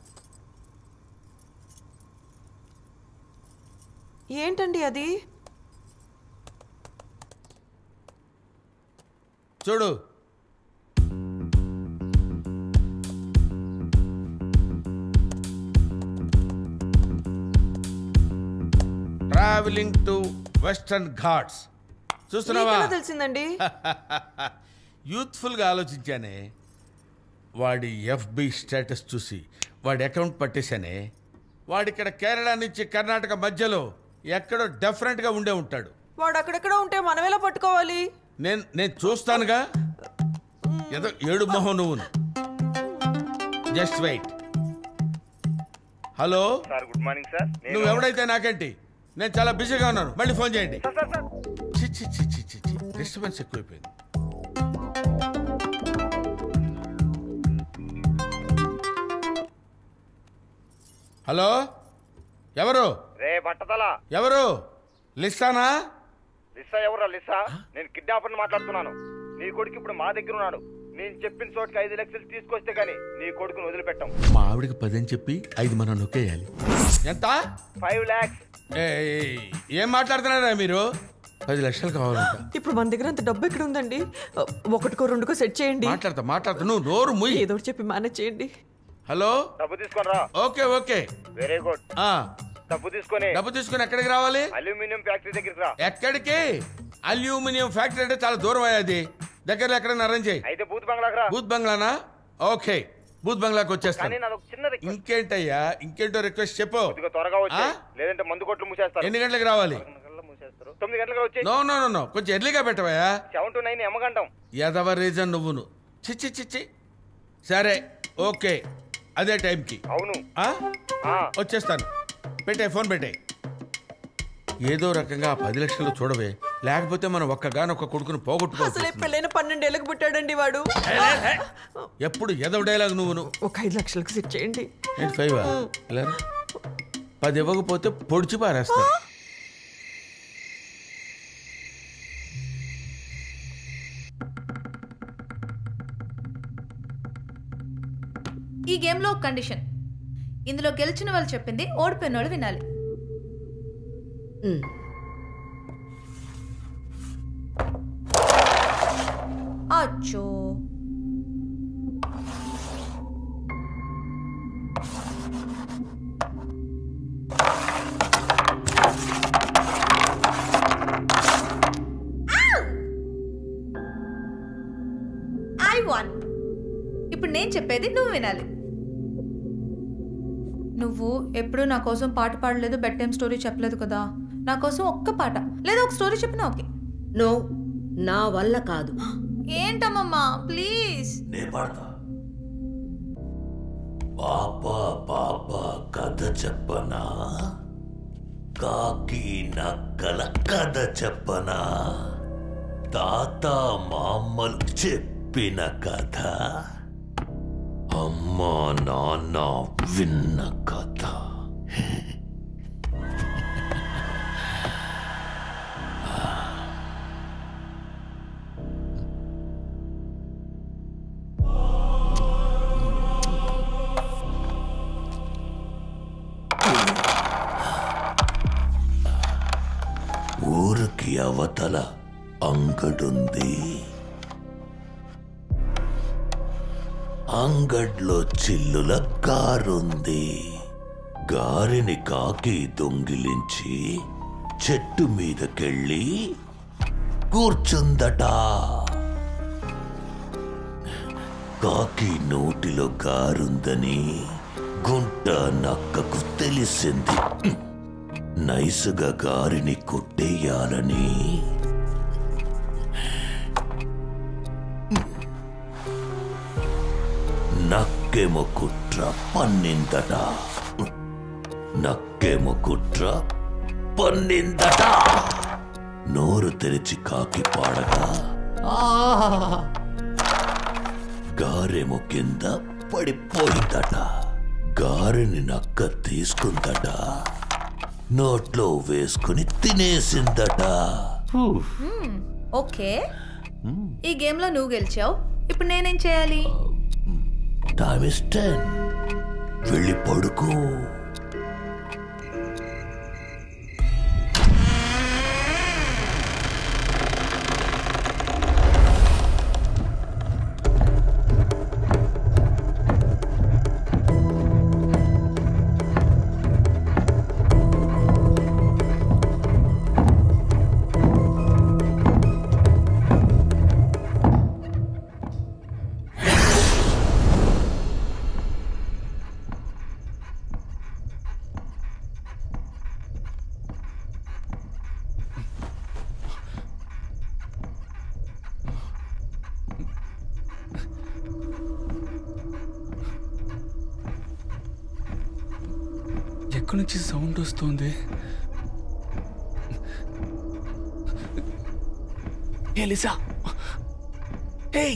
S3: ఏంటండి అది
S4: చూడు ట్రావెలింగ్ టు వెస్టర్న్ ఘాట్స్ చూస్తున్నావా
S3: మీకెలా తెలిసిందండి
S4: యూత్ఫుల్గా ఆలోచించానే వాడి ఎఫ్బి స్టేటస్ చూసి వాడి అకౌంట్ పట్టేశానే వాడి ఇక్కడ కేరళ నుంచి కర్ణాటక మధ్యలో ఎక్కడో డెఫరెంట్గా ఉండే ఉంటాడు
S3: వాడు అక్కడెక్కడ ఉంటే మనం ఎలా పట్టుకోవాలి
S4: నేను నేను చూస్తానుగా ఏదో ఏడు మొహం నువ్వు just wait hello
S15: sir good morning sir
S4: నువ్వు ఎవడైతే నాకేంటి నేను చాలా బిజీగా ఉన్నాను మళ్ళీ ఫోన్ చేయండి చి చి చి చి చి చి డిస్టర్బెన్స్ ఎక్కువైపోయింది హలో ఎవరు
S15: రే బట్టతల
S4: ఎవరు లిస్సానా
S15: లిస్సా ఎవరా లిస్సా నేను కిడ్నాపర్ మాట్లాడుతున్నాను నీ కొడుకు ఇప్పుడు మా దగ్గర ఉన్నాడు నేను చెప్పిన చోటుకి ఐదు లక్షలు తీసుకొస్తే గానీ నీ కొడుకుని వదిలిపెట్టాం
S4: మా ఆవిడకి పది అని చెప్పి ఐదు మనం నొక్కేయాలి ఎంత
S15: ఫైవ్ లాక్స్
S4: ఏయ్, ఏం మాట్లాడుతున్నారా మీరు పది లక్షలు కావాలంట
S3: ఇప్పుడు మన దగ్గర అంత డబ్బు ఎక్కడ ఉందండి ఒకటికో రెండుకో సెట్ చేయండి
S4: మాట్లాడతా మాట్లాడతా నువ్వు నోరు ముయ్యి
S3: ఏదో ఒకటి చెప్పి మేనేజ్ చేయండి
S4: హలో
S15: డబ్బు తీసుకొని రా
S4: ఓకే ఓకే
S15: వెరీ గుడ్
S4: ఆ
S15: డబ్బు తీసుకొని
S4: డబ్బు తీసుకుని ఎక్కడికి రావాలి
S15: అల్యూమినియం ఫ్యాక్టరీ దగ్గరికి రా
S4: ఎక్కడికి అల్యూమినియం ఫ్యాక్టరీ అంటే చాలా దూరం అయ్యేది దగ్గరలో ఎక్కడైనా అరేంజ్ చేయి
S15: అయితే బూత్ బంగ్లాకి రా
S4: బూత్ బంగ్లానా ఓకే బూత్ బంగ్లాకి వచ్చేస్తాను
S15: కానీ నాది ఒక చిన్న రిక్వెస్ట్
S4: ఇంకేంటయ్యా ఇంకేంటో రిక్వెస్ట్ చెప్పు
S15: కొద్దిగా త్వరగా వచ్చి
S4: ఆ?
S15: లేదంటే మందు కొట్లు మూసేస్తారు
S4: ఎన్ని గంటలకు రావాలి
S15: మూసేస్తారు తొమ్మిది గంటలకు వచ్చి
S4: నో నో నో నో కొంచెం ఎర్లీగా పెట్టవయ్యా
S15: సెవెన్ టు నైన్ ఎమ్మగంటాం
S4: ఎదవ రీజన్ నువ్వును చిచ్చి చిచ్చి సరే ఓకే అదే టైంకి
S15: అవును
S4: వచ్చేస్తాను పెట్టే ఫోన్ పెట్టే ఏదో రకంగా ఆ పది లక్షలు చూడవే లేకపోతే మనం ఒక్కగానొక్క కొడుకును
S3: అసలే
S4: పోగొట్టుకోవచ్చు
S3: పెళ్ళైన పన్నెండేళ్ళకి పుట్టాడండి వాడు
S4: ఎప్పుడు ఎదవ డైలాగ్ నువ్వును
S3: ఒక ఐదు లక్షలకు సెట్ చేయండి
S4: ఏంటి ఫైవ్ ఇలా రా. పది ఇవ్వకపోతే పొడిచి పారేస్తా
S1: ఈ గేమ్లో ఒక కండిషన్ ఇందులో గెలిచిన వాళ్ళు చెప్పింది ఓడిపోయిన వాళ్ళు వినాలి అచ్చో ఐ వన్ ఇప్పుడు నేను చెప్పేది నువ్వు వినాలి నువ్వు ఎప్పుడు నా కోసం పాట పాడలేదు బెడ్ టైం స్టోరీ చెప్పలేదు కదా నా కోసం ఒక్క పాట లేదా ఒక స్టోరీ చెప్పినా ఓకే
S11: నో నా వల్ల కాదు
S1: ఏంటమ్మమ్మా ప్లీజ్
S12: నే పాడతా పాప పాప కథ చెప్పనా కాకి నక్కల కథ చెప్పనా తాత మామలు చెప్పిన కథ అమ్మా నాన్న విన్న కథ ఊరికి అవతల అంగడుంది అంగడ్లో చిల్లుల గారుంది గారిని కాకి దొంగిలించి చెట్టు మీదకెళ్ళి కూర్చుందట కాకి నోటిలో గారుందని గుంట నక్కకు తెలిసింది నైసుగా గారిని కొట్టేయాలని నక్కేమో కుట్ర పన్నిందట నక్కేమో కుట్ర పన్నిందట నోరు తెరిచి కాకి పాడగా "ఆ!" గారెమో కింద పడిపోయిందట గారెని నక్క తీసుకుందట నోట్లో వేసుకుని తినేసిందట
S1: మ్మ్, ఓకే ఈ గేమ్లో నువ్వు గెలిచావు ఇప్పుడు నేనేం చేయాలి
S12: టైమ్ ఇస్ టెన్ వెళ్ళి పడుకో
S7: ఎక్కడి నుంచి సౌండ్ వస్తుంది ఏ లిసా ఏయ్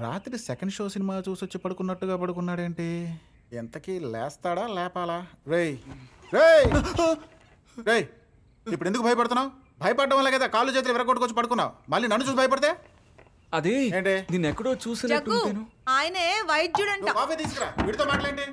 S9: రాత్రి సెకండ్ షో సినిమా చూసి వచ్చి పడుకున్నట్టుగా పడుకున్నాడేంటి ఎంతకీ లేస్తాడా లేపాలా రేయ్ రేయ్ రేయ్ ఇప్పుడు ఎందుకు భయపడుతున్నావు భయపడడం వల్ల కదా కాళ్ళు చేతులు విరగొట్టుకొచ్చి పడుకున్నావు మళ్ళీ నన్ను చూసి భయపడితే
S7: అదే
S9: ఏంటి
S7: నిన్ను ఎక్కడో
S1: జగ్గు
S7: చూసినట్టు
S1: ఆయనే వైద్యుడంట
S9: కాఫీ తీసుకురా వీడితో మాట్లాడండి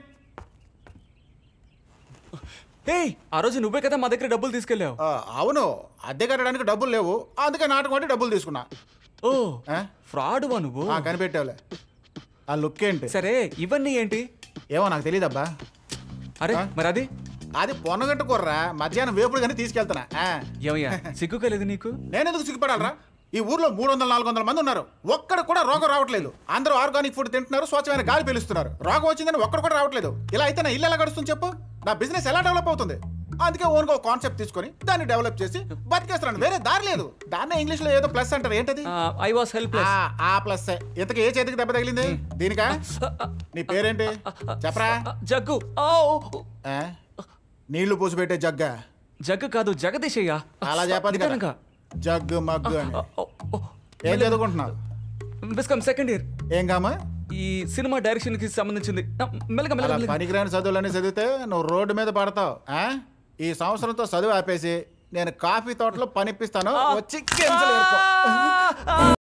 S7: ఏయ్ ఆ రోజు నువ్వే కదా మా దగ్గర డబ్బులు తీసుకెళ్ళావు
S9: అవును అద్దె కట్టడానికి డబ్బులు లేవు అందుకే నాటకం అంటే డబ్బులు తీసుకున్నా
S7: ఓ ఫ్రాడ్ వా నువ్వు
S9: ఆ, కనిపెట్టావులే ఆ లుక్ ఏంటి
S7: సరే ఇవన్నీ ఏంటి
S9: ఏమో నాకు తెలియదబ్బా
S7: అరే మరి అది
S9: అది పొన్నగట్టు కుర్రా మధ్యాహ్నం వేపుడు కానీ తీసుకెళ్తున్నా ఆ.
S7: ఏమయ్యా సిగ్గుకోలేదు నీకు
S9: నేనెందుకు సిగ్గుపడాలరా ఈ ఊర్లో మూడు వందల నాలుగు వందల మంది ఉన్నారు ఒక్కడు కూడా రోగం రావట్లేదు అందరూ ఆర్గానిక్ ఫుడ్ తింటున్నారు స్వచ్ఛమైన గాలి పీలుస్తున్నారు రోగం వచ్చిందని ఒక్కడు కూడా రావట్లేదు ఇలా అయితే నా ఇల్లు ఎలా గడుస్తుంది చెప్పు నా బిజినెస్ ఎలా డెవలప్ అవుతుంది అందుకే ఓన్గా ఒక కాన్సెప్ట్ తీసుకొని దాన్ని డెవలప్ చేసి బతికేస్తున్నాను వేరే దారి లేదు దాన్నే ఇంగ్లీష్ లో ఏదో ప్లస్ అంటారు ఏంటది
S7: ఐ వాస్ హెల్ప్
S9: ఆ, ఆ ప్లస్ ఇంతకు ఏ చేతికి దెబ్బ తగిలింది దీనికా నీ పేరేంటి చెప్పరా
S7: జగ్గు
S9: ఆ? నీళ్లు పోసి పెట్టే జగ్గా
S7: జగ్గు కాదు జగదీశయ్యా
S9: అలా చెప్పదు కదా
S7: నిదానంగా.
S9: జగ్గు మగ్గు అని ఏం చదువుకుంటున్నావు
S7: బిస్కమ్ సెకండ్ ఇయర్
S9: ఏం కామా
S7: ఈ సినిమా డైరెక్షన్ కి సంబంధించింది ఆ, మెల్లగా
S9: అలా
S7: మెల్లగా మెల్లగా.
S9: పనికిరాని చదువులన్నీ చదివితే నువ్వు రోడ్డు మీద పడతావు ఆ? ఈ సంవత్సరంతో చదువు ఆపేసి నేను కాఫీ తోటలో పనిపిస్తాను వచ్చి గింజలు ఏరుకో.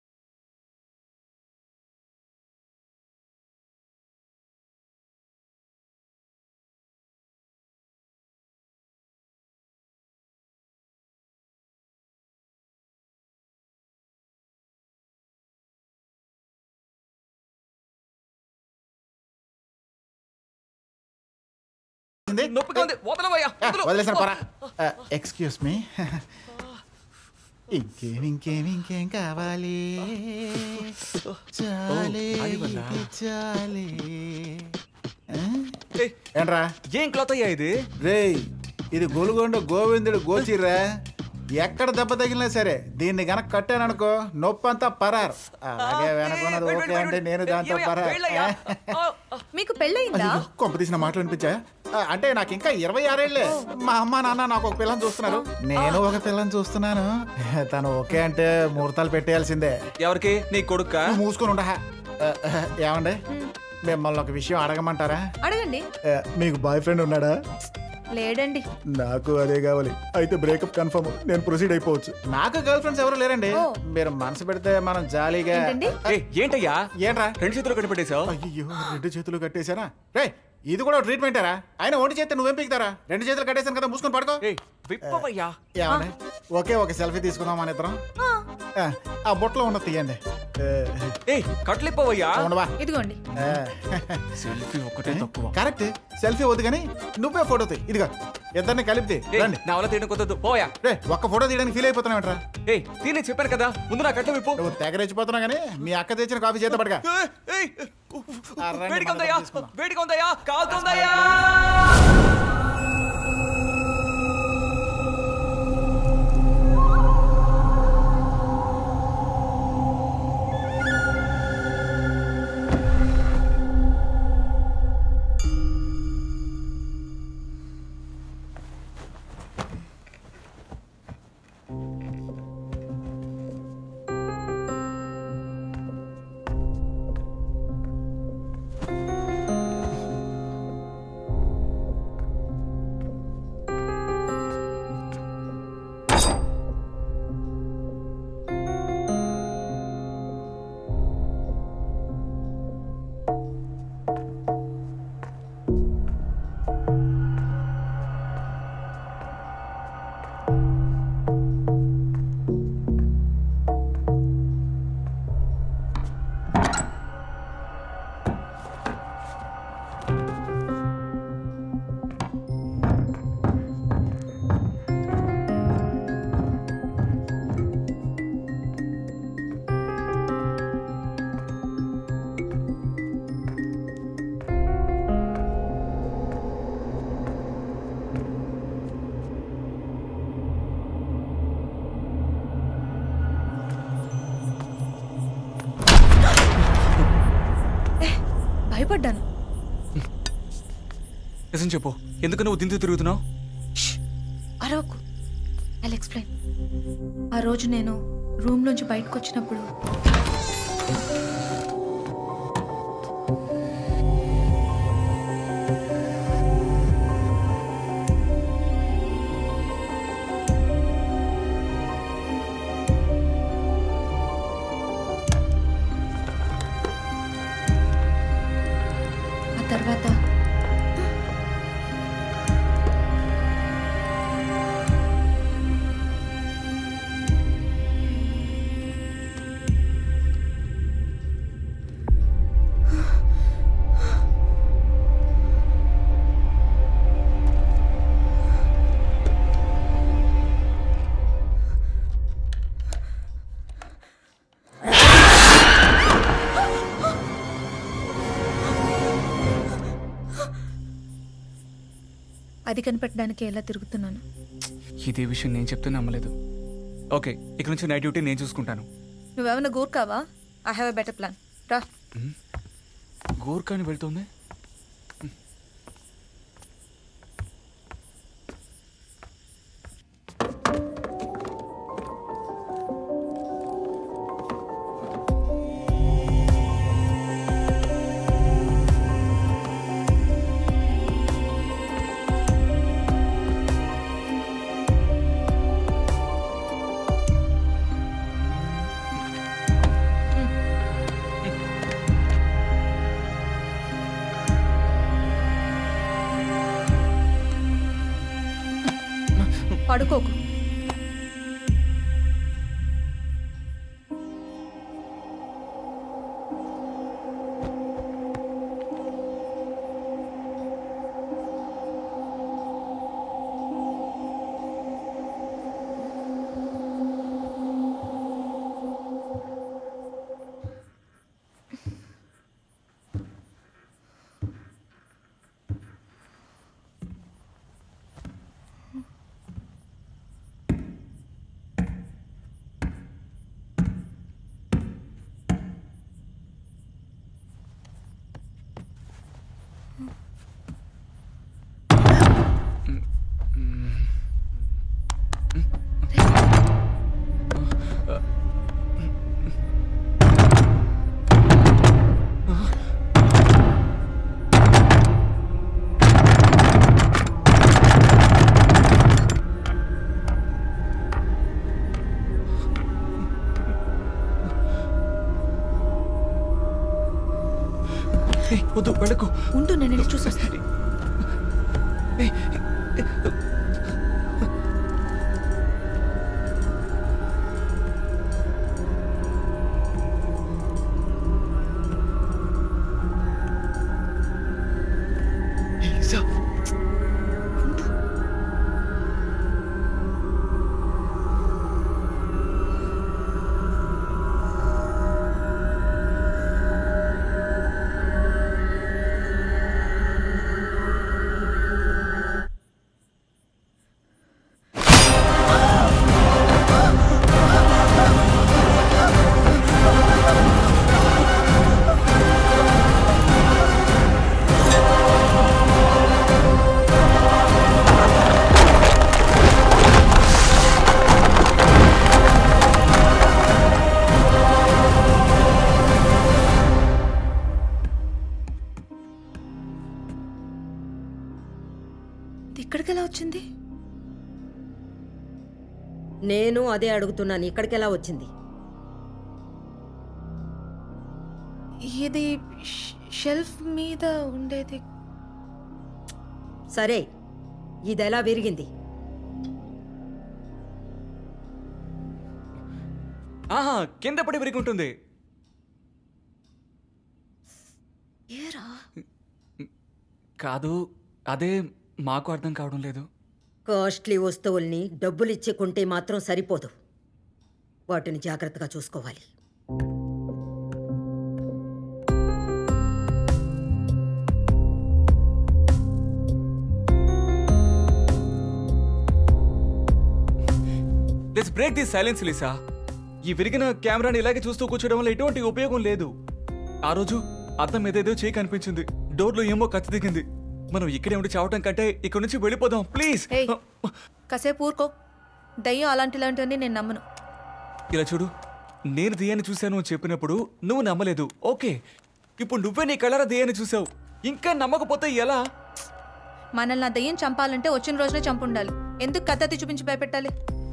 S7: నొప్పిగా ఉంది వదలవయ్యా వదలు.
S9: వదిలేసాను పరా ఎక్స్క్యూస్ మీ ఇంకేం ఇంకేం ఇంకేం కావాలి చాలే
S7: ఆగిపోయిందా?
S9: ఇది చాలే ఆ?
S7: ఏయ్,
S9: ఏంట్రా
S7: ఏం క్లాత్ అయ్యా ఇది
S9: రేయ్ ఇది గోలుగొండ గోవిందుడు గోచిర్రా ఎక్కడ దెబ్బ తగిలినా సరే దీన్ని గనక కట్టాననుకో నొప్పి అంతా పరారు అలాగే వెనకున్నది ఓకే అంటే నేను దాంతో పరారు
S1: మీకు పెళ్ళయిందా
S9: కొంప తీసిన మాటలు అనిపించా అంటే నాకు ఇంకా ఇరవై ఆరేళ్లే మా అమ్మ నాన్న నాకు ఒక పిల్లని చూస్తున్నారు నేను ఒక పిల్లని చూస్తున్నాను తను ఓకే అంటే ముహూర్తాలు పెట్టేయాల్సిందే
S7: ఎవరికి నీ కొడుక
S9: నువ్వు మూసుకొని ఉండ ఏమండి మిమ్మల్ని ఒక విషయం అడగమంటారా
S1: అడగండి
S9: ఆ, మీకు బాయ్ ఫ్రెండ్ ఉన్నాడా
S1: లేడండి
S9: నాకు అదే కావాలి అయితే బ్రేకప్ కన్ఫర్మ్ నేను ప్రొసీడ్ అయిపోవచ్చు నాకు గర్ల్ ఫ్రెండ్స్ ఎవరు లేరండి మీరు మనసు పెడితే మనం జాలీగా
S7: ఏయ్, ఏంటయ్యా
S9: ఏంట్రా
S7: రెండు చేతులు కనిపెట్టేశావు
S9: అయ్యో రెండు చేతులు కట్టేశారా రే ఇది కూడా ట్రీట్మెంటరా ఆయన ఒంటి చేస్తే నువ్వేం పీకుతారా రెండు చేతులు కట్టేశాను కదా మూసుకొని పడుకో
S7: విప్పవయ్యా
S9: ఏమండి ఒకే ఒక సెల్ఫీ తీసుకుందాం మన ఇద్దరం ఆ, ఆ బుట్టలో ఉన్న తీయండి
S7: ఏయ్ కట్లిప్పవయ్యా
S9: ఉండవా
S1: ఇదిగోండి
S7: సెల్ఫీ ఒక్కటే తక్కువ
S9: కరెక్ట్ సెల్ఫీ వద్దు కానీ నువ్వే ఫోటో తీ ఇదిగో ఇద్దరిని కలిపితే
S7: ఏయ్,
S9: రండి
S7: నా వల్ల తీయడం కుదరదు పోయా
S9: రే ఒక్క ఫోటో తీయడానికి ఫీల్ అయిపోతున్నావు
S7: ఏయ్ తీనే చెప్పాను కదా ముందు నా కట్ల విప్పు
S9: నువ్వు తెగరెచ్చిపోతున్నావు కానీ మీ అక్క తెచ్చిన కాఫీ చేత పడగా
S7: ఏయ్,
S9: ఆ, రండి,
S7: వేడిగా
S9: మన
S7: ఉందయ్యా
S9: దగ్గర తీసుకుందాం.
S7: వేడిగా ఉందయ్యా కాలుతుందయ్యా
S1: భయపడ్డాను
S7: నిజం చెప్పు ఎందుకు నువ్వు దింతు తిరుగుతున్నావు
S1: అరవకు ఐ ఎక్స్ప్లెయిన్ ఆ రోజు నేను రూమ్ నుంచి బయటకు వచ్చినప్పుడు అది కనిపెట్టడానికి ఎలా తిరుగుతున్నాను
S7: ఇదే విషయం నేను చెప్తే నమ్మలేదు ఓకే ఇక నుంచి నైట్ డ్యూటీ నేను చూసుకుంటాను
S1: నువ్వేమైనా గూర్కావా I have a better plan రా
S7: గోర్ఖాని వెళ్తుంది
S1: పడుకోకు
S7: ఏయ్, వద్దు వెళ్ళకు
S1: ఉండు నేను వెళ్ళి చూసొస్తాను ఇది ఇక్కడికి ఎలా వచ్చింది
S11: నేను అదే అడుగుతున్నాను ఇక్కడికి ఎలా వచ్చింది
S1: ఇది ష్- షెల్ఫ్ మీద ఉండేది
S11: సరే ఇది ఎలా విరిగింది
S7: ఆహా కింద పడి విరిగి
S1: ఏరా
S7: కాదు అదే మాకు అర్థం కావడం లేదు
S11: కాస్ట్లీ వస్తువుల్ని డబ్బులిచ్చి కొంటే మాత్రం సరిపోదు వాటిని జాగ్రత్తగా చూసుకోవాలి
S7: let's break the silence Lisa ఈ విరిగిన కెమెరాని ఇలాగే చూస్తూ కూర్చోవడం వల్ల ఎటువంటి ఉపయోగం లేదు ఆ రోజు అద్దం ఏదేదో చేయి కనిపించింది డోర్లో ఏమో కత్తి దిగింది మనం ఇక్కడే ఉండి చావటం కంటే ఇక్కడ నుంచి వెళ్ళిపోదాం ప్లీజ్
S1: ఏయ్ కాసేపు ఊరుకో దయ్యం అలాంటి ఇలాంటివన్నీ నేను నమ్మను
S7: ఇలా చూడు నేను దెయ్యాన్ని చూశాను అని చెప్పినప్పుడు నువ్వు నమ్మలేదు ఓకే ఇప్పుడు నువ్వే నీ కళ్ళర దెయ్యాన్ని చూసావు ఇంకా నమ్మకపోతే ఎలా
S1: మనల్ని ఆ దయ్యం చంపాలంటే వచ్చిన రోజునే చంపుండాలి ఎందుకు కత్తి చూపించి భయపెట్టాలి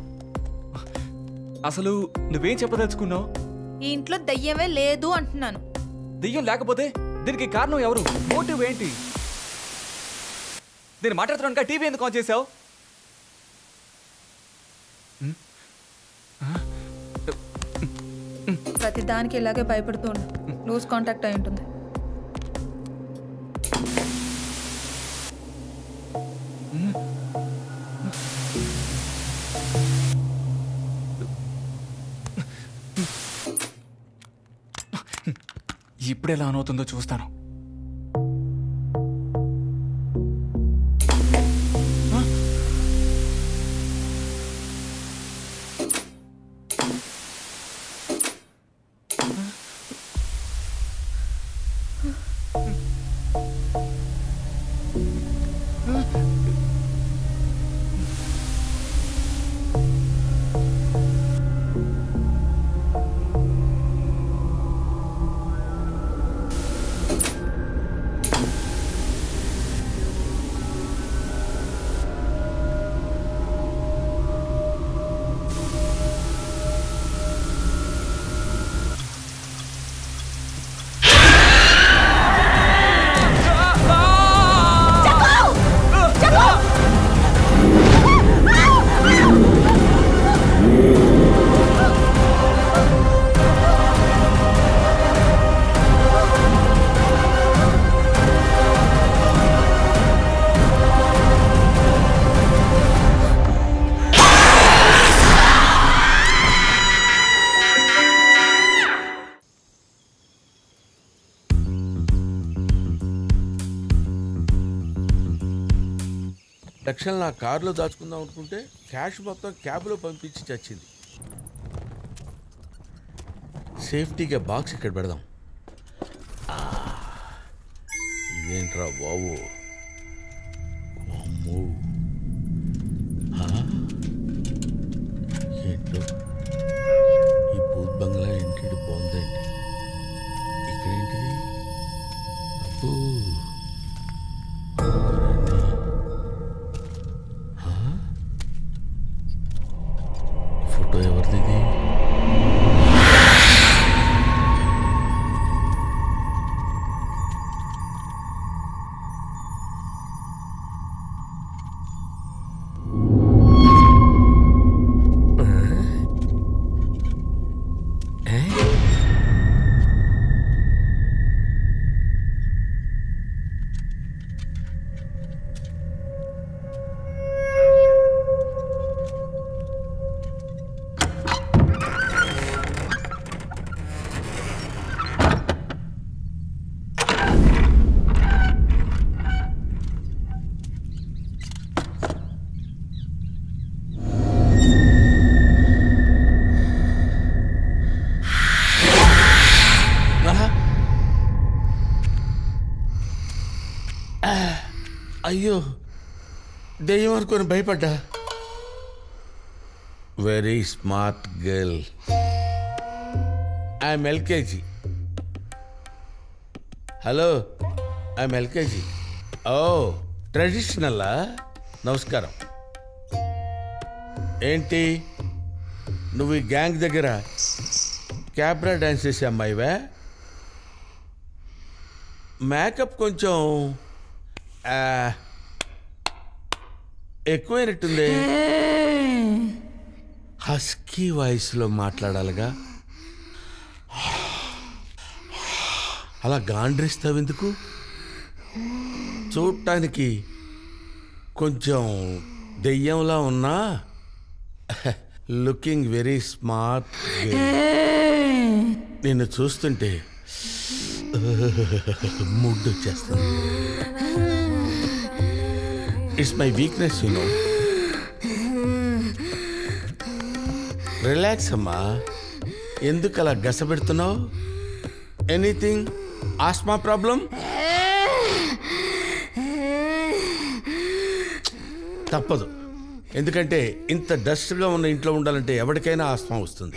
S7: అసలు నువ్వేం చెప్పదలుచుకున్నావు
S1: ఈ ఇంట్లో దయ్యమే లేదు అంటున్నాను
S7: దెయ్యం లేకపోతే దీనికి కారణం ఎవరు మోటివ్ ఏంటి నేను మాట్లాడుతున్నాను టీవీ ఎందుకు ఆన్ చేసావు
S1: ప్రతి దానికి ఇలాగే భయపడుతూ ఉండు లూజ్ కాంటాక్ట్ అయి ఉంటుంది
S7: ఇప్పుడు ఎలా అనవుతుందో చూస్తాను
S4: లక్షలు నా కారులో దాచుకుందాం అనుకుంటే క్యాష్ మొత్తం క్యాబ్లో పంపించి చచ్చింది సేఫ్టీగా బాక్స్ ఇక్కడ పెడదాం ఆ, ఇదేంట్రా బాబు అమ్మో ఆ? ఏంటో ఈ భూత్ బంగ్లా ఏంటి బాగుందండి ఇక్కడేంటిది అబ్బో ఆ? ఫోటో ఎవరిది ఆహా. ఆ, అయ్యో దెయ్యం అనుకొని భయపడ్డా very smart girl I'm LKG hello I'm LKG ఓ ట్రెడిషనల్లా నమస్కారం ఏంటి నువ్వు ఈ గ్యాంగ్ దగ్గర క్యాబ్రా డాన్స్ చేసే అమ్మాయివా మేకప్ కొంచెం ఆ, ఎక్కువైనట్టుంది హస్కీ వాయిస్లో మాట్లాడాలిగా అలా గాండ్రిస్తావు ఎందుకు చూడటానికి కొంచెం దెయ్యంలా ఉన్నా లుకింగ్ వెరీ స్మార్ట్ నిన్ను చూస్తుంటే మూడ్ వచ్చేస్తుంది it's my weakness you know relax అమ్మా ఎందుకు అలా గసపెడుతున్నావు ఎనీథింగ్ ఆస్మా ప్రాబ్లం తప్పదు ఎందుకంటే ఇంత డస్ట్గా ఉన్న ఇంట్లో ఉండాలంటే ఎవరికైనా ఆస్మా వస్తుంది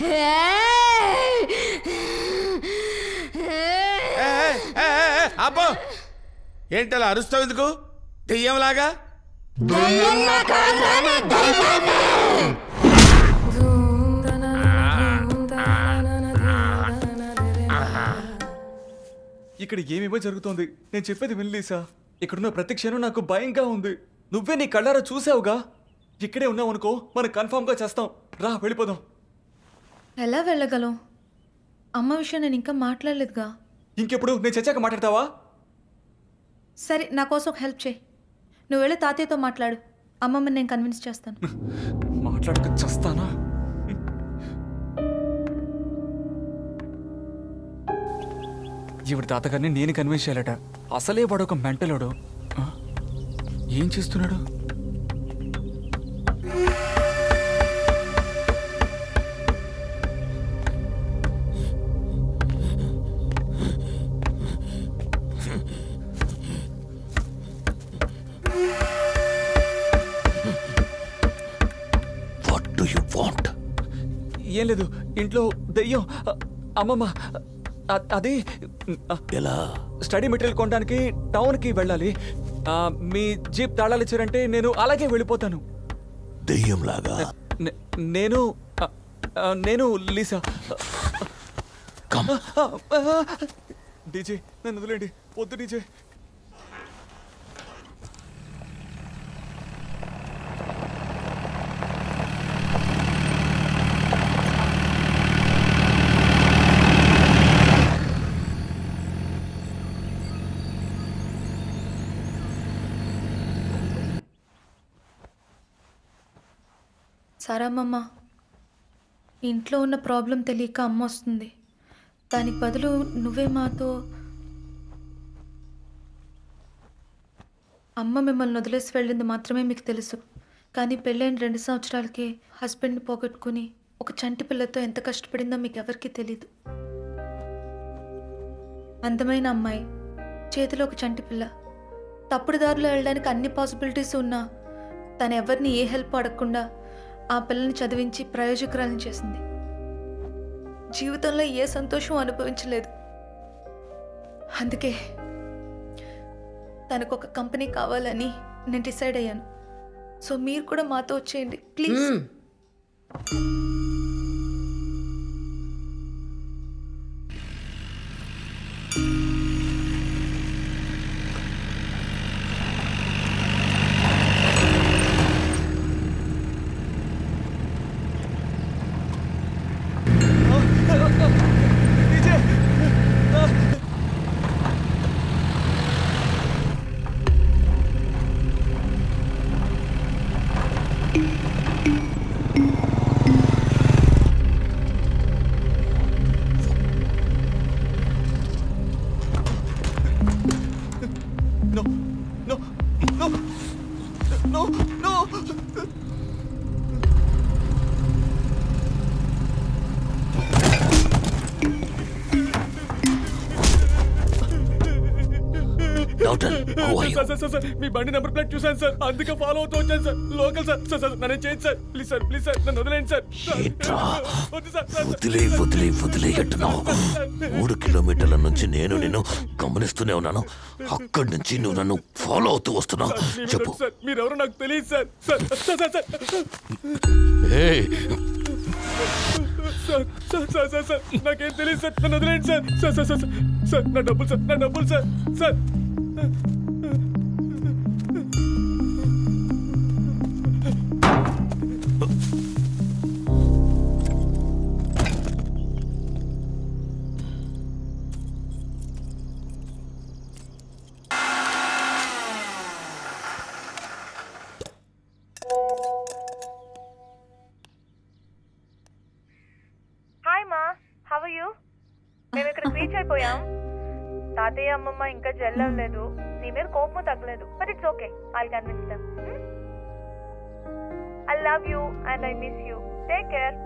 S4: అబ్బో ఏంటి అలా అరుస్తావు ఎందుకు దెయ్యంలాగా
S7: ఇక్కడ ఏమేమో జరుగుతోంది నేను చెప్పేది వినలేసా ఇక్కడున్న ప్రతి క్షణం నాకు భయంగా ఉంది నువ్వే నీ కళ్ళారా చూసావుగా ఇక్కడే ఉన్నావు అనుకో మనం కన్ఫామ్గా చేస్తాం రా వెళ్ళిపోదాం
S1: ఎలా వెళ్ళగలం అమ్మ విషయం నేను ఇంకా మాట్లాడలేదుగా
S7: ఇంకెప్పుడు నేను చచ్చాక మాట్లాడతావా
S1: సరే నా కోసం ఒక హెల్ప్ చేయి నువ్వు వెళ్ళి తాతయ్యతో మాట్లాడు అమ్మమ్మని నేను కన్విన్స్ చేస్తాను
S7: మాట్లాడక చస్తానా ఈవిడ తాతగారిని నేను కన్విన్స్ చేయాలట అసలే వాడు ఒక మెంటలోడు ఆ? ఏం చేస్తున్నాడు
S12: వాట్ డు యు వాంట్
S7: ఏం లేదు ఇంట్లో దెయ్యం అ- అమ్మమ్మ అ- అది
S12: ఎలా
S7: స్టడీ మెటీరియల్ కొనడానికి టౌన్కి వెళ్ళాలి ఆ, మీ జీప్ తాళాలు ఇచ్చారంటే నేను అలాగే వెళ్ళిపోతాను
S12: దెయ్యంలాగా
S7: నే- నేను ఆ, ఆ, నేను లీసా డీజే నన్ను వదిలేండి వద్దు డీజే
S1: సరమ్మమ్మ ఇంట్లో ఉన్న ప్రాబ్లం తెలియక అమ్మ వస్తుంది దానికి బదులు నువ్వే మాతో అమ్మ మిమ్మల్ని వదిలేసి వెళ్ళింది మాత్రమే మీకు తెలుసు కానీ పెళ్ళైన రెండు సంవత్సరాలకి హస్బెండ్ని పోగొట్టుకుని ఒక చంటి పిల్లతో ఎంత కష్టపడిందో మీకు ఎవరికీ తెలీదు అందమైన అమ్మాయి చేతిలో ఒక చంటి పిల్ల తప్పుడు దారిలో వెళ్ళడానికి అన్ని పాసిబిలిటీస్ ఉన్నా తను ఎవరిని ఏ హెల్ప్ అడగకుండా ఆ పిల్లని చదివించి ప్రయోజకురాలను చేసింది జీవితంలో ఏ సంతోషం అనుభవించలేదు అందుకే తనకు ఒక కంపెనీ కావాలని నేను డిసైడ్ అయ్యాను సో మీరు కూడా మాతో వచ్చేయండి ప్లీజ్
S11: మ్మ్.
S7: No, no, no, no, no.
S12: Doctor how are you?
S10: Sir sir sir sir మీ బండి నెంబర్ ప్లేట్ చూసాను సార్ అందుకే ఫాలో అవుతూ వచ్చాను sir local sir sir sir నన్ను చేయండి sir please sir please sir నన్ను వదిలేండి సార్ సార్.
S12: ఏంట్రా?
S10: వద్దు సార్ సార్, సార్.
S12: వదిలే వదిలే వదిలేయట్టున్నావు మూడు కిలోమీటర్ల నుంచి నేను నిన్ను గమనిస్తూనే ఉన్నాను అక్కడి నుంచి నువ్వు నన్ను ఫాలో అవుతూ వస్తున్నావు
S10: సార్, మీ మీద
S12: చెప్పు
S10: ఒట్టు సార్ మీరెవరో నాకు తెలియదు sir sir sir sir sir
S12: ఏయ్,
S10: sir sir sir sir sir నాకేం తెలియదు సార్ నన్ను వదిలేండి sir sir sir sir sir sir నా డబ్బులు సార్ నా డబ్బులు సార్ సార్
S1: హాయ్ మా హవ్ యూ మేము ఇక్కడ రీచ్ అయిపోయాం తాతయ్య అమ్మమ్మ ఇంకా జెల్ అవ్వలేదు నీ మీద కోపం తగ్గలేదు but it's okay I convince them I love you and I miss you take care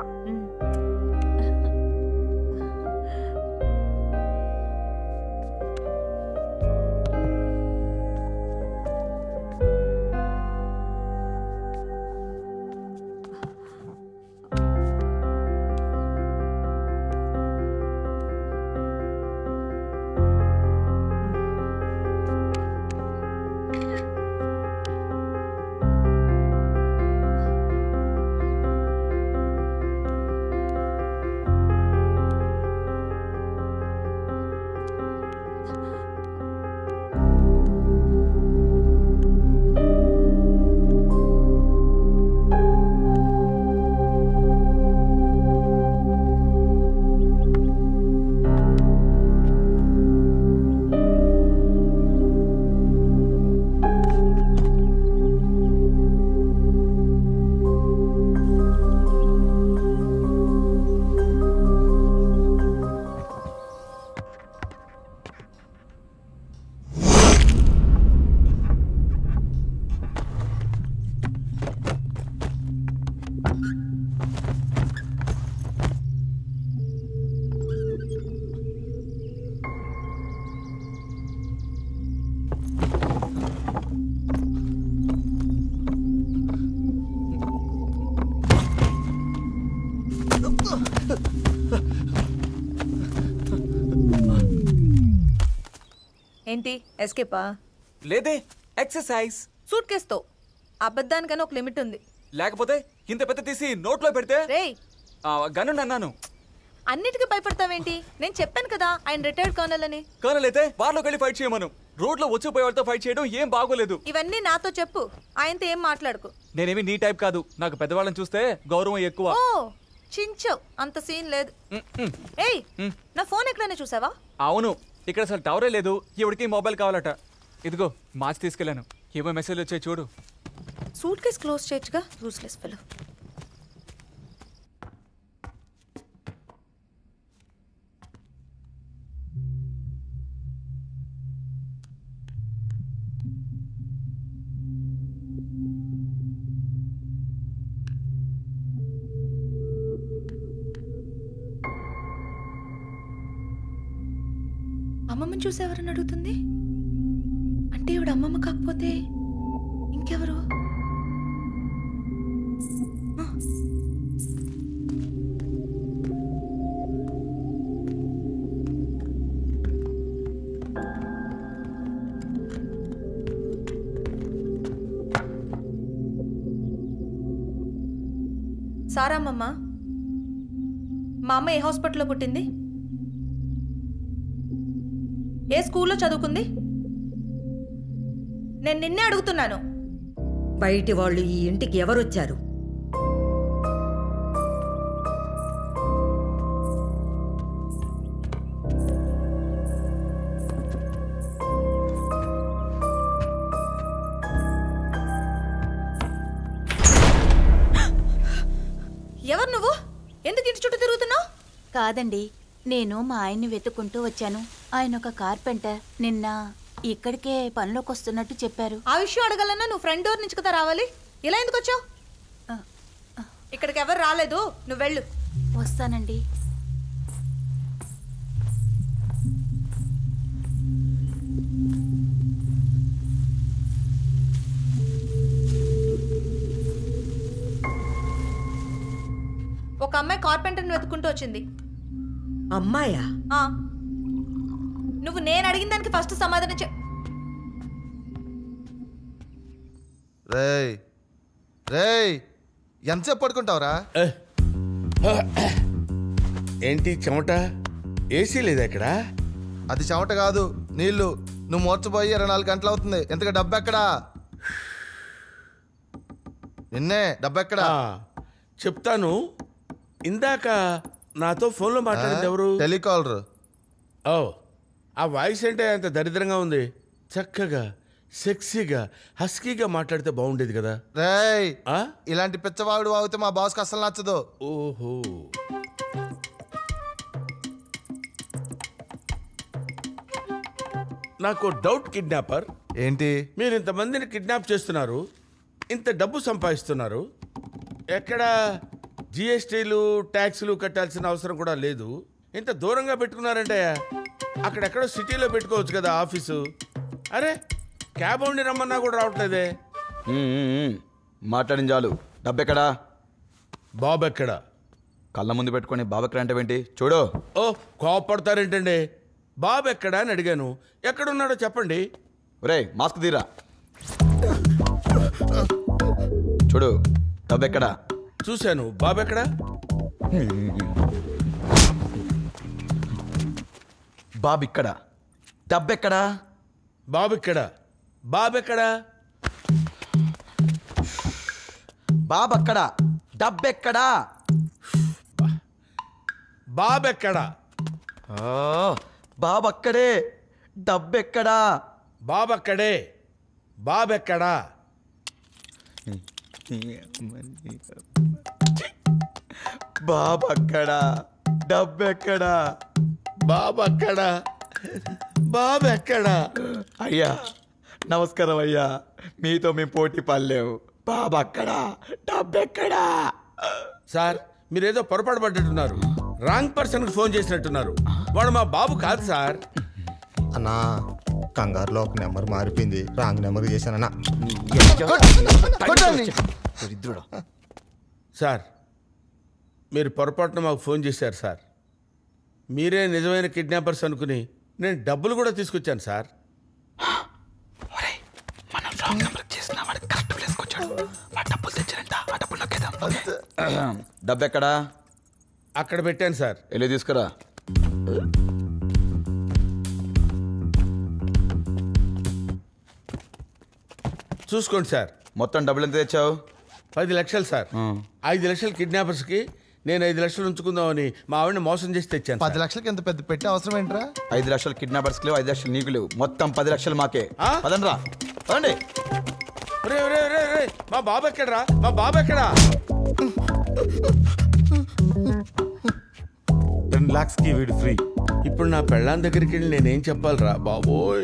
S1: ఏంటి ఎస్కేపా
S7: లేదే ఎక్సర్సైజ్
S1: సూట్ కేస్తో అబద్ధానికైనా ఒక లిమిట్ ఉంది
S7: లేకపోతే ఇంత పెద్ద తీసి నోట్లో పెడితే
S1: రేయ్
S7: గన్ను అన్నాను
S1: అన్నిటికీ భయపడతావేంటి నేను చెప్పాను కదా ఆయన రిటైర్డ్ కర్నల్ అని
S7: కర్నల్ అయితే బార్లోకి వెళ్ళి ఫైట్ చేయమను రోడ్లో వచ్చిపోయే వాళ్ళతో ఫైట్ చేయడం ఏం బాగోలేదు
S1: ఇవన్నీ నాతో చెప్పు ఆయనతో ఏం మాట్లాడుకు
S7: నేనేమి నీ టైప్ కాదు నాకు పెద్దవాళ్ళని చూస్తే గౌరవం ఎక్కువ
S1: ఓ చించవ్ అంత సీన్ లేదు ఏయ్ నా ఫోన్ ఎక్కడైనా చూసావా
S7: అవును ఇక్కడ అసలు టవరే లేదు ఇవిడికి మొబైల్ కావాలట ఇదిగో మార్చి తీసుకెళ్ళాను ఏమో మెసేజ్ వచ్చాయి చూడు
S1: సూట్ కేస్ క్లోజ్ చేయొచ్చుగా యూస్లెస్ ఫెలో అమ్మమ్మని చూసి ఎవరని అడుగుతుంది అంటే ఇవిడ అమ్మమ్మ కాకపోతే ఇంకెవరు ఆ. సారామ్మమ్మ మా అమ్మ ఏ హాస్పిటల్లో పుట్టింది ఏ స్కూల్లో చదువుకుంది నేను నిన్నే అడుగుతున్నాను
S11: బయటి వాళ్ళు ఈ ఇంటికి ఎవరొచ్చారు
S1: ఎవరు నువ్వు ఎందుకు ఇంటి చుట్టూ తిరుగుతున్నావు
S2: కాదండి నేను మా ఆయన్ని వెతుక్కుంటూ వచ్చాను ఆయన ఒక కార్పెంటర్ నిన్న ఇక్కడికే పనిలోకి వస్తున్నట్టు చెప్పారు
S1: ఆ విషయం అడగాలన్నా నువ్వు ఫ్రంట్ డోర్ నుంచి కదా రావాలి ఇలా ఎందుకు వచ్చావు ఇక్కడికి ఎవరు రాలేదు నువ్వు వెళ్ళు
S2: వస్తానండి
S1: ఒక అమ్మాయి కార్పెంటర్ని వెతుక్కుంటూ వచ్చింది
S11: అమ్మాయా
S1: ఆ. నువ్వు నేను అడిగిన దానికి ఫస్ట్ సమాధానం చె
S16: రేయ్ రేయ్ ఎంతసేపు పడుకుంటావురా
S4: ఏంటి చెమట ఏసీ లేదా ఇక్కడ
S16: అది చెమట కాదు నీళ్లు నువ్వు మోర్చపోయి ఇరవై నాలుగు గంటలు అవుతుంది ఎంతగా డబ్బు ఎక్కడా నిన్నే డబ్బు ఎక్కడా
S4: ఆ, చెప్తాను ఇందాక నాతో ఫోన్లో మాట్లాడింది ఎవరు
S16: టెలికాలర్
S4: ఓ ఆ వాయిస్ ఏంటే అంత దరిద్రంగా ఉంది చక్కగా సెక్సీగా హస్కీగా మాట్లాడితే బాగుండేది కదా
S16: రేయ్
S4: ఆ?
S16: ఇలాంటి పిచ్చవాడు వాగితే మా బాస్కి అసలు నచ్చదు
S4: ఓహో నాకు డౌట్ కిడ్నాపర్
S16: ఏంటి
S4: మీరు ఇంతమందిని కిడ్నాప్ చేస్తున్నారు ఇంత డబ్బు సంపాదిస్తున్నారు ఎక్కడ జిఎస్టీలు ట్యాక్సులు కట్టాల్సిన అవసరం కూడా లేదు ఇంత దూరంగా పెట్టుకున్నారంటే అక్కడెక్కడో సిటీలో పెట్టుకోవచ్చు కదా ఆఫీసు అరే క్యాబ్ ఉండి రమ్మన్నా కూడా రావట్లేదే
S17: మాట్లాడిన చాలు డబ్బెక్కడా
S4: బాబు ఎక్కడ
S17: కళ్ళ ముందు పెట్టుకొని బాబెక్కడ అంటే ఏంటి చూడు
S4: ఓ కోపడతారేంటండి బాబు ఎక్కడా అని అడిగాను ఎక్కడున్నాడో చెప్పండి
S17: ఒరే మాస్క్ తీరా చూడు డబ్బెక్కడా
S4: చూశాను బాబు ఎక్కడా
S17: బాబు ఇక్కడ డబ్బెక్కడా
S4: బాబు ఇక్కడ బాబు ఎక్కడా
S17: బాబు అక్కడ డబ్బెక్కడా
S4: బాబు ఎక్కడా
S17: బాబు అక్కడే డబ్బెక్కడా
S4: బాబు అక్కడే బాబు ఎక్కడా
S17: బాబు అక్కడ డబ్బెక్కడా
S4: బాబు అక్కడా బాబు ఎక్కడా
S17: అయ్యా నమస్కారం అయ్యా మీతో మేము పోటీ పడలేవు బాబు అక్కడ డబ్బెక్కడా
S4: సార్ మీరేదో పొరపాటు పడ్డట్టున్నారు రాంగ్ పర్సన్కి ఫోన్ చేసినట్టున్నారు వాడు మా బాబు కాదు సార్
S18: అన్నా కంగారులో ఒక నెంబర్ మారిపోయింది రాంగ్ నెంబర్ చేశానన్నా
S17: దరిద్రుడు
S4: సార్ మీరు పొరపాటున మాకు ఫోన్ చేశారు సార్ మీరే నిజమైన కిడ్నాపర్స్ అనుకుని నేను డబ్బులు కూడా తీసుకొచ్చాను సార్
S17: మనం రాంగ్ నెంబర్ చేసిన వాడు కరెక్ట్ ప్లేస్కి వచ్చాడు వాడు డబ్బులు తెచ్చారంట ఆ డబ్బులు నొక్కేద్దాం డబ్బెక్కడా
S4: అక్కడ పెట్టాను సార్
S17: వెళ్ళి తీసుకురా
S4: చూసుకోండి సార్
S17: మొత్తం డబ్బులు ఎంత తెచ్చావు
S4: పది లక్షలు సార్ ఐదు లక్షలు కిడ్నాపర్స్కి నేను ఐదు లక్షలు ఉంచుకుందామని మా ఆవిడని మోసం చేసి తెచ్చాను
S16: పది లక్షలకి ఎంత పెద్ద పెట్టే అవసరం ఏంట్రా
S17: ఐదు లక్షలు కిడ్నాపర్స్ లేవు ఐదు లక్షలు నీకు లేవు మొత్తం పది లక్షలు మాకే పదండ్రా పదండి
S4: రే రే రే రే మా బాబు ఎక్కడరా మా బాబు ఎక్కడా
S9: టెన్ లాక్స్ కి వీడు ఫ్రీ
S4: ఇప్పుడు నా పెళ్ళాం దగ్గరికి వెళ్ళి నేనేం చెప్పాలిరా బాబోయ్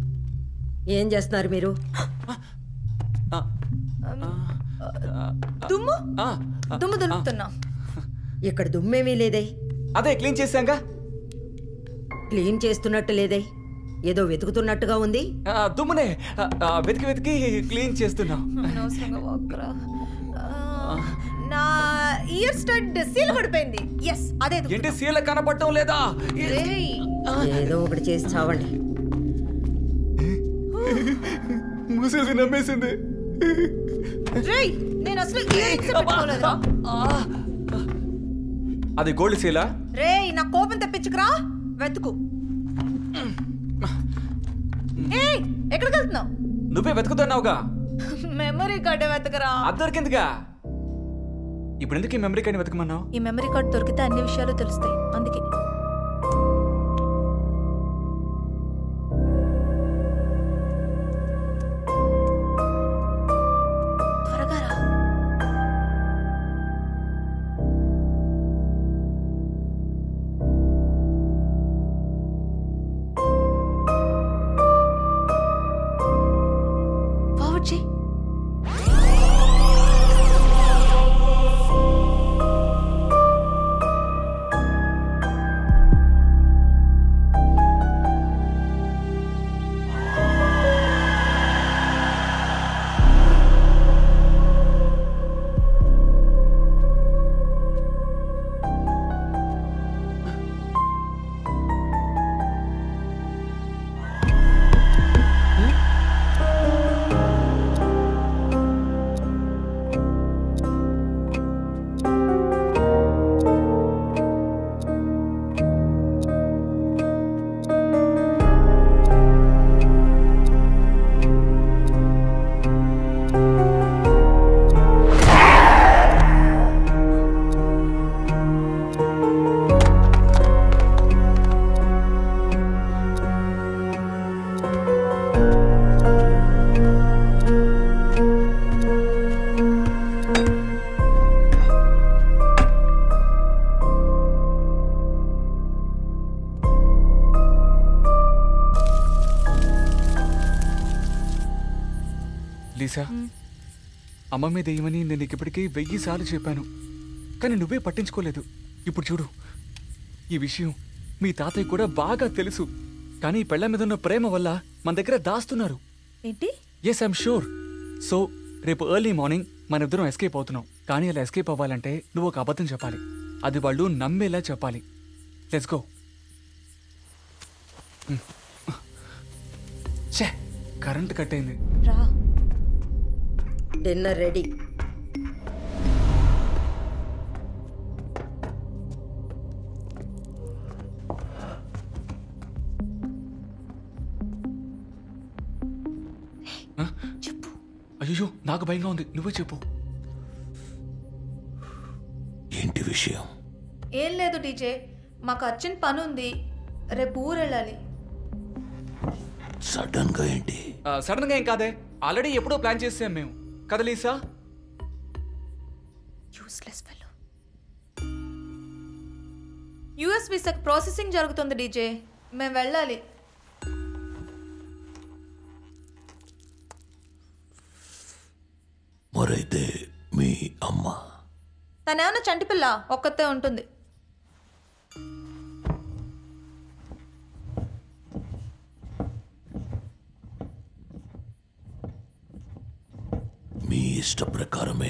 S11: ఏం చేస్తున్నారు మీరు
S1: దుమ్ము
S7: ఆ,
S1: దుమ్ము దులుపుతున్నా
S11: ఇక్కడ దుమ్మేమీ లేదే
S7: అదే క్లీన్ చేశాంగా
S11: క్లీన్ చేస్తున్నట్టు లేదే ఏదో వెతుకుతున్నట్టుగా ఉంది
S7: ఆ, దుమ్మునే ఆ, ఆ, వెతికి వెతికి క్లీన్ చేస్తున్నా
S1: అనవసరంగా వాక్కురా. ఆ, నా ఇయర్ స్టడ్ సీల్ పడిపోయింది ఎస్ అదే
S7: ఏంటి సీల కనపడటం లేదా
S1: రేయ్.
S11: ఏదో ఒకటి చేసి చావండి
S7: మూసేసి నమ్మేసింది
S1: రేయ్ నేను అసలు ఇయర్ రింగ్స్ పెట్టుకోలేదురా
S7: అది గోల్డ్ సీలా
S1: రేయ్ నా కోపం తెప్పించుకురా వెతుకు ఏయ్ ఎక్కడికి వెళ్తున్నావు
S7: నువ్వే వెతుకుతున్నావుగా
S1: మెమరీ కార్డ్ వెతకరా
S7: అది దొరికిందిగా ఇప్పుడు ఎందుకు ఈ మెమరీ కార్డ్ వెతకమన్నావు
S1: ఈ మెమరీ కార్డ్ దొరికితే అన్ని విషయాలు తెలుస్తాయి అందుకే త్వరగా రా ఫార్వర్డ్ చేయి
S7: లీసా అమ్మ మీద ఏమని నేను నీకు ఇప్పటికీ వెయ్యి సార్లు చెప్పాను కానీ నువ్వే పట్టించుకోలేదు ఇప్పుడు చూడు ఈ విషయం మీ తాతయ్య కూడా బాగా తెలుసు కానీ ఈ పెళ్ళ మీద ఉన్న ప్రేమ వల్ల మన దగ్గర దాస్తున్నారు
S1: ఏంటి
S7: ఎస్ ఐఎమ్ షూర్ సో రేపు ఎర్లీ మార్నింగ్ మన ఇద్దరం ఎస్కేప్ అవుతున్నాం కానీ అలా ఎస్కేప్ అవ్వాలంటే నువ్వు ఒక అబద్ధం చెప్పాలి అది వాళ్ళు నమ్మేలా చెప్పాలి లెట్స్ గో ఛే కరెంట్ కట్ అయింది
S1: రా
S11: డిన్నర్ రెడీ
S7: అయ్యో నాకు భయంగా ఉంది నువ్వే చెప్పు
S12: ఏంటి విషయం
S1: ఏం లేదు డీజే మాకు అర్జెంట్ పని ఉంది రేపు ఊరు వెళ్ళాలి
S12: సడన్ గా ఏంటి
S7: సడన్ గా ఏం కాదే ఆల్రెడీ ఎప్పుడో ప్లాన్ చేసాం మేము కదా లీసా
S1: యూస్లెస్ ఫెలో యుఎస్ వీసాకి ప్రాసెసింగ్ జరుగుతుంది డీజే మేము వెళ్ళాలి
S12: మరైతే మీ అమ్మ
S1: తనేమన్నా చంటి పిల్ల ఒక్కతే ఉంటుంది
S12: మీ ఇష్ట ప్రకారమే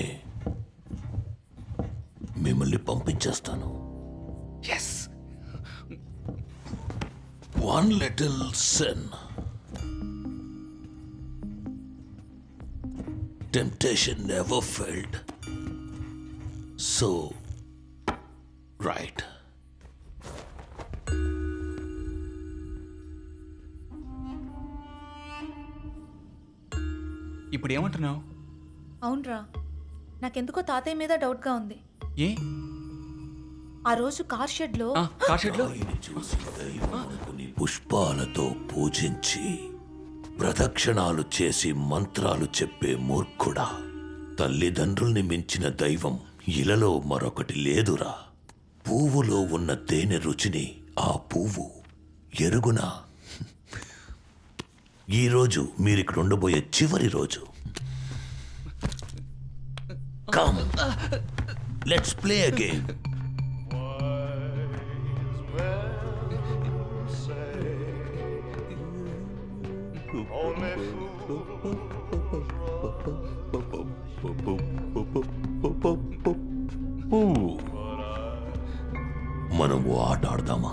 S12: మిమ్మల్ని పంపించేస్తాను
S7: yes
S12: one little sin temptation never failed so right
S7: ఇప్పుడు ఏమంటున్నావు
S1: అవునరా నాకెందుకో తాతయ్య మీద డౌట్గా ఉంది
S7: ఏ
S1: ఆ రోజు కార్ షెడ్లో
S7: ఆ, కార్ షెడ్లో
S12: కొన్ని పుష్పాలతో పూజించి ప్రదక్షిణాలు చేసి మంత్రాలు చెప్పే మూర్ఖుడా తల్లిదండ్రుల్ని మించిన దైవం ఇలలో మరొకటి లేదురా పువ్వులో ఉన్న తేనె రుచిని ఆ పువ్వు ఎరుగునా ఈరోజు మీరిక్కడ ఉండబోయే చివరి రోజు come let's play a game మనం ఓ ఆట ఆడదామా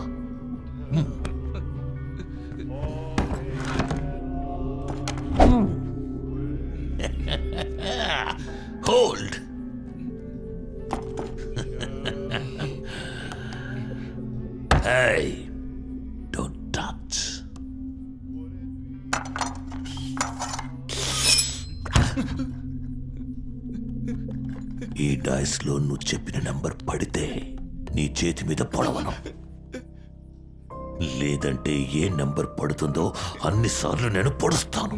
S12: హోల్డ్ Hey, don't touch. ఈ డైస్ లో నువ్వు చెప్పిన నంబర్ పడితే నీ చేతి మీద పొడవను లేదంటే ఏ నంబర్ పడుతుందో అన్నిసార్లు నేను పొడుస్తాను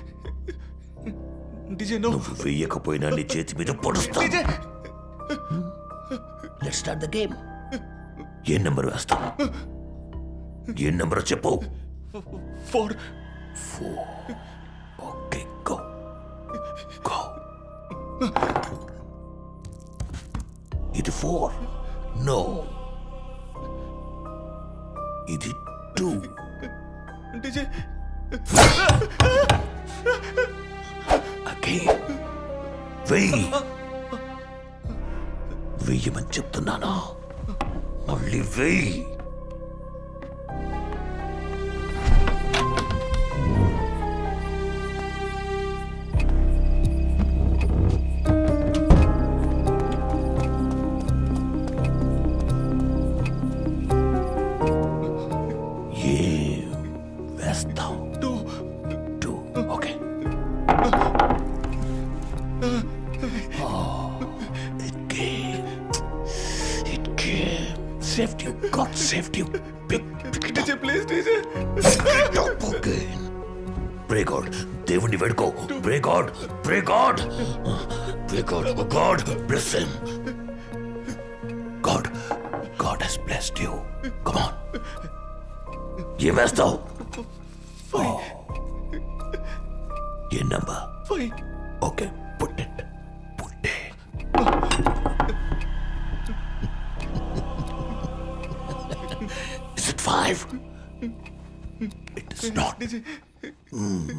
S12: నువ్వు వెయ్యకపోయినా నీ చేతి మీద పొడుస్తాను లెట్ స్టార్ట్ ద గేమ్ ఏ నెంబర్ వేస్తావు ఏ నెంబర్ చెప్పు
S7: four
S12: four okay go go ఇది ఫోర్ నో ఇది టూ అగైన్ వెయ్యి వెయ్యమని చెప్తున్నానా మళ్ళీ వెయ్యి ఏం వేస్తావు two two okay It came. It came. Saved you. God saved you. Big. DJ, please, DJ. Stop again. Pray God. దేవుణ్ణి వేడుకో pray God pray God pray God God bless him God God he's blessed you come on ఏం వేస్తావు ఏ number okay put it put Is it five? It is not. Mm.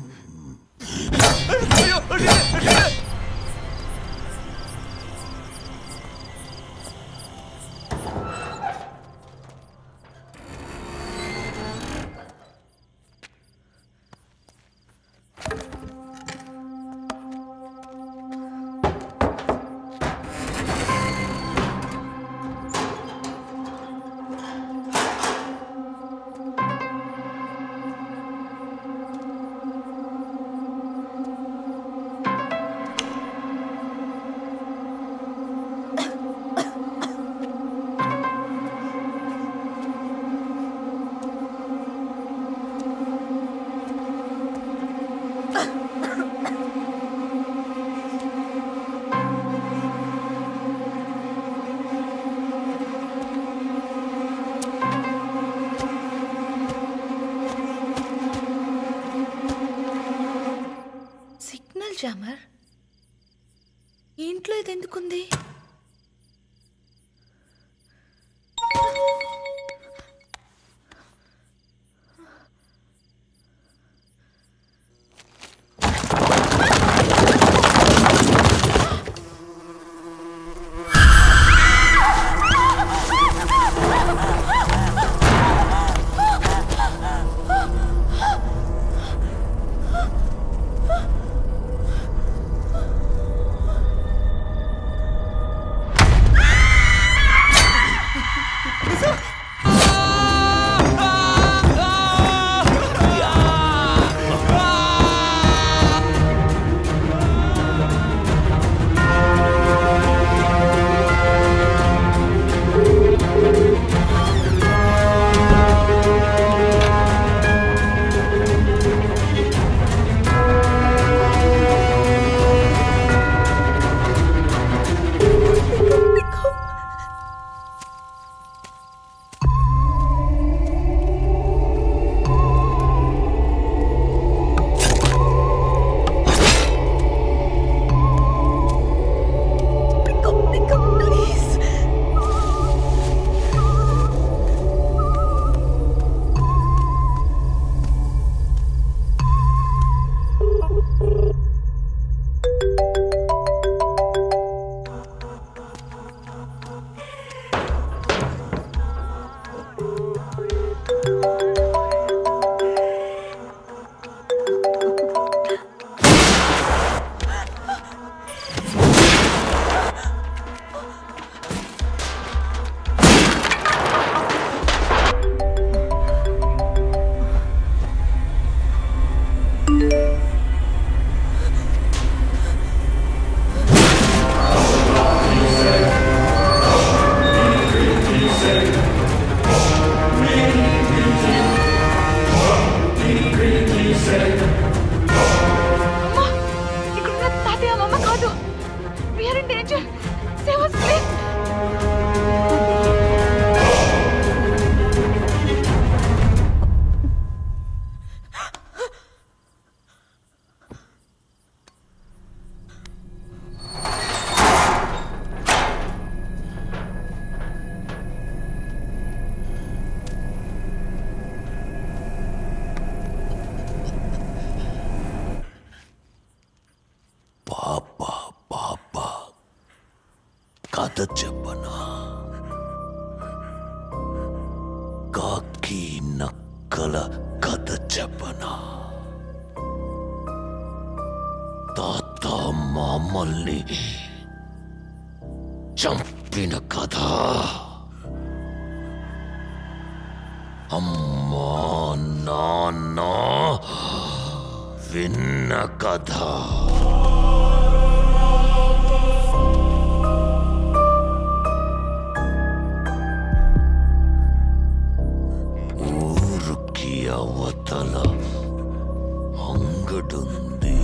S1: Signal jammer ఈ ఇంట్లో ఇది ఎందుకుంది
S12: కథ చెప్పనా కాకి నక్కల కథ చెప్పనా తాత మామల్ని చంపిన కథ అమ్మా నాన్న విన్న కథ ఊరుకి అవతల అంగడుంది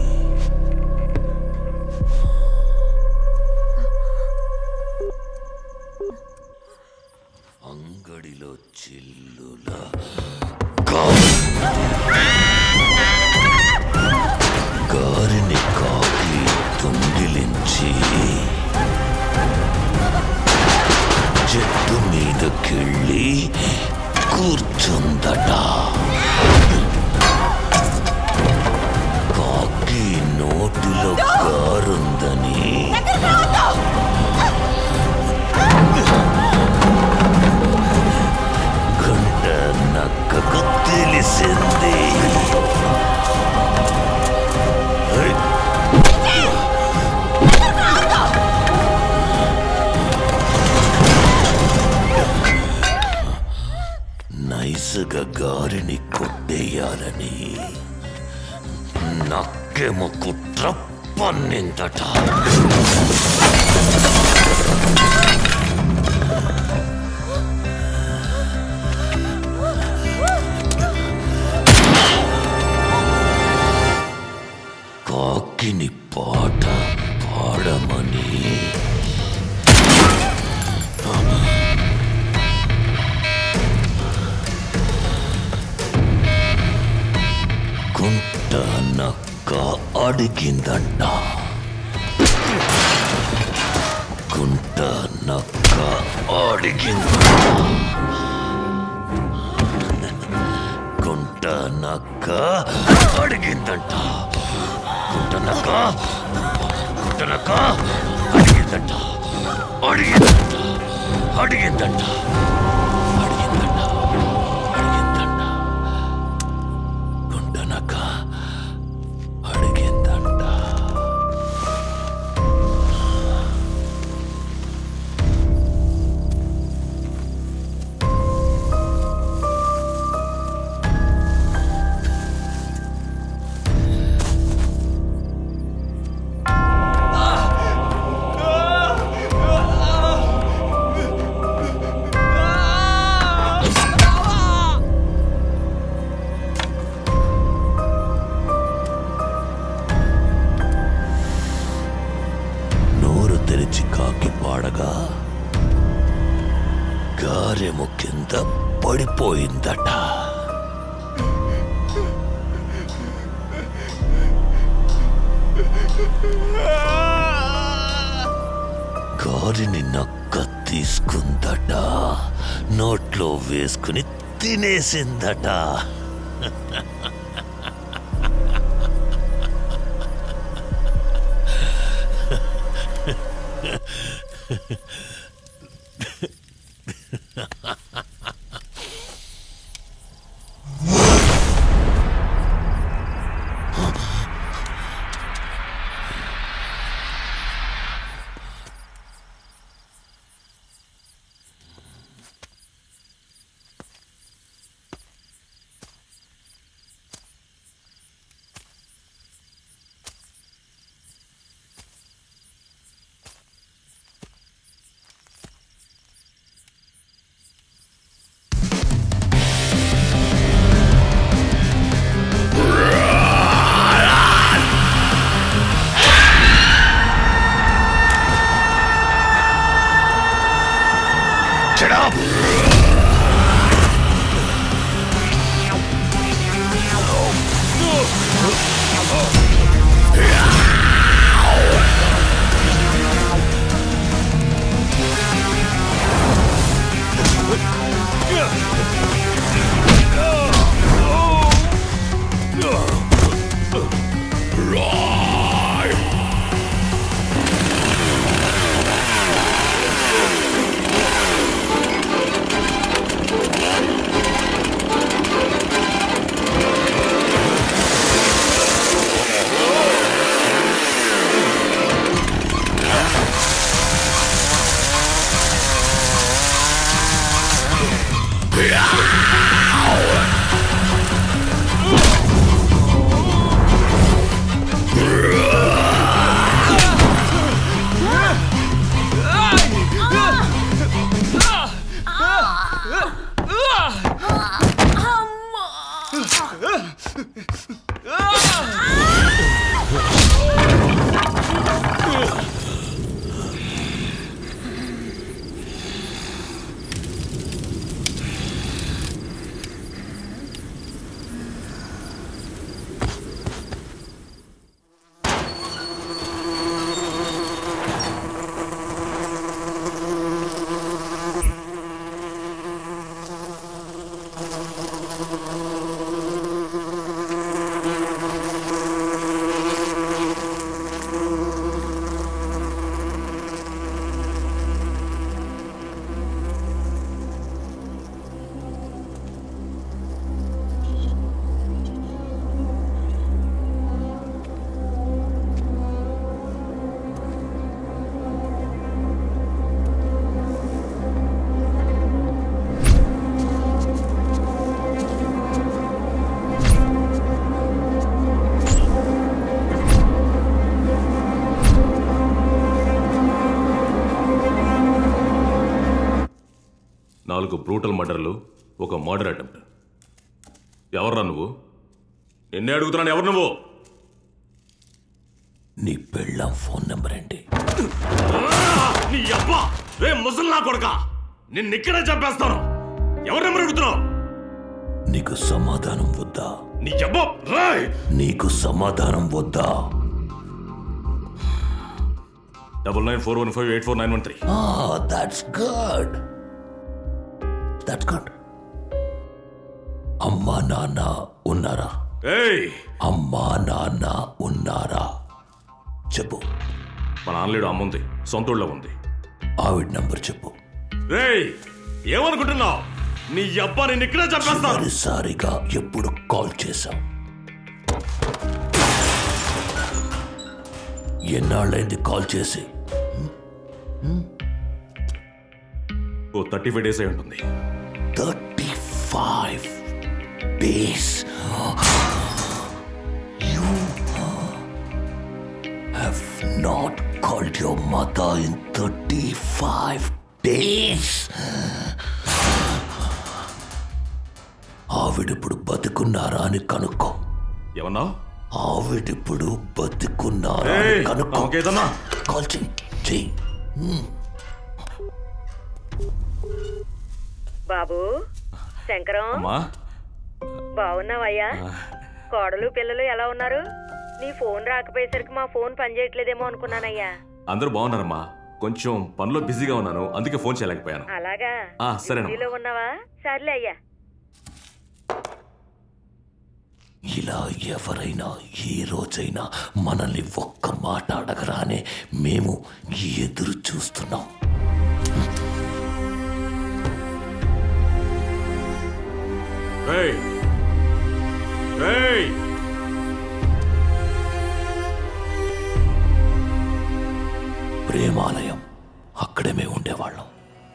S12: అంగడిలో చిల్లుల గారిని కాకి దొంగిలించి చెట్టు మీదకెళ్ళి కూర్చుందట కాకి నోటిలో గారుందని గుంట నక్కకు తెలిసింది నైసుగా గారిని కొట్టేయాలని నక్కేమో కుట్ర పన్నిందట కాకిని పాట పాడమని గుంట నక్క అడిగిందంట గుంట నక్క అడిగిందంట గుంట నక్క అడిగిందంట గుంట నక్క గుంట నక్క అడిగిందంట అడిగిందంట అడిగిందంట అడిగిందంట అడిగిందంట గుంట నక్క అడిగిందంట నోరు తెరిచి కాకి పాడగా గారెము కింద పడిపోయిందట గారిని నక్క తీసుకుందట నోట్లో వేసుకుని తినేసిందట
S19: నాలుగు బ్రూటల్ మర్డర్లు ఒక మర్డర్ అటెంప్ట్ ఎవర్రా నువ్వు ఎన్నే అడుగుతున్నాను ఎవరు నువ్వు
S12: నీ పెళ్ళాం ఫోన్ నెంబర్ ఏంటి
S19: నీ అబ్బా రే ముసల్లా కొడక నిన్ను ఇక్కడే చంపేస్తాను ఎవరు నెంబర్ అడుగుతున్నావు
S12: నీకు సమాధానం వద్దా
S19: నీ అబ్బా రాయ్
S12: నీకు సమాధానం వద్దా
S19: double nine four one five eight four nine one three
S12: that's good that's good అమ్మా నాన్న ఉన్నారా
S19: ఏయ్
S12: అమ్మా నాన్న ఉన్నారా చెప్పు
S19: మా నాన్నలేడు అమ్మ ఉంది సొంత ఊళ్ళో ఉంది
S12: ఆవిడ నంబర్ చెప్పు
S19: రేయ్ ఏమనుకుంటున్నావు నీ అబ్బా నిన్ను ఇక్కడే చంపేస్తాను
S12: చివరిసారిగా ఎప్పుడు కాల్ చేశావు ఎన్నాళ్ళైంది కాల్ చేసి
S19: ఓ థర్టీ ఫైవ్ డేస్ అయి ఉంటుంది
S12: thirty five days you have not called your mother in thirty five days ఆవిడిప్పుడు బతుకున్నారా అని కనుక్కో
S19: ఏమన్నా
S12: ఆవిడిప్పుడు బతుకున్నారా అని
S19: ఏయ్,
S12: కనుక్కో
S19: నాకేదన్నా?
S12: కాల్ చెయ్యి చెయ్యి హ్మ్.
S20: బాబు శంకరం
S19: అమ్మా
S20: బాగున్నావయ్యా కోడలు పిల్లలు ఎలా ఉన్నారు నీ ఫోన్ రాకపోయేసరికి మా ఫోన్ పనిచేయట్లేదేమో అనుకున్నానయ్యా
S19: అందరూ బాగున్నారమ్మా కొంచెం పనిలో బిజీగా ఉన్నాను అందుకే ఫోన్ చేయలేకపోయాను
S20: అలాగా
S19: ఆ, సరేనమ్మా.
S20: డ్యూటీలో ఉన్నావా సర్లే అయ్యా
S12: ఇలా ఎవరైనా ఏ రోజైనా మనల్ని ఒక్క మాట అడగరానే మేము ఎదురు చూస్తున్నాం
S19: రేయ్ రేయ్
S12: ప్రేమాలయం అక్కడే మేము ఉండేవాళ్ళం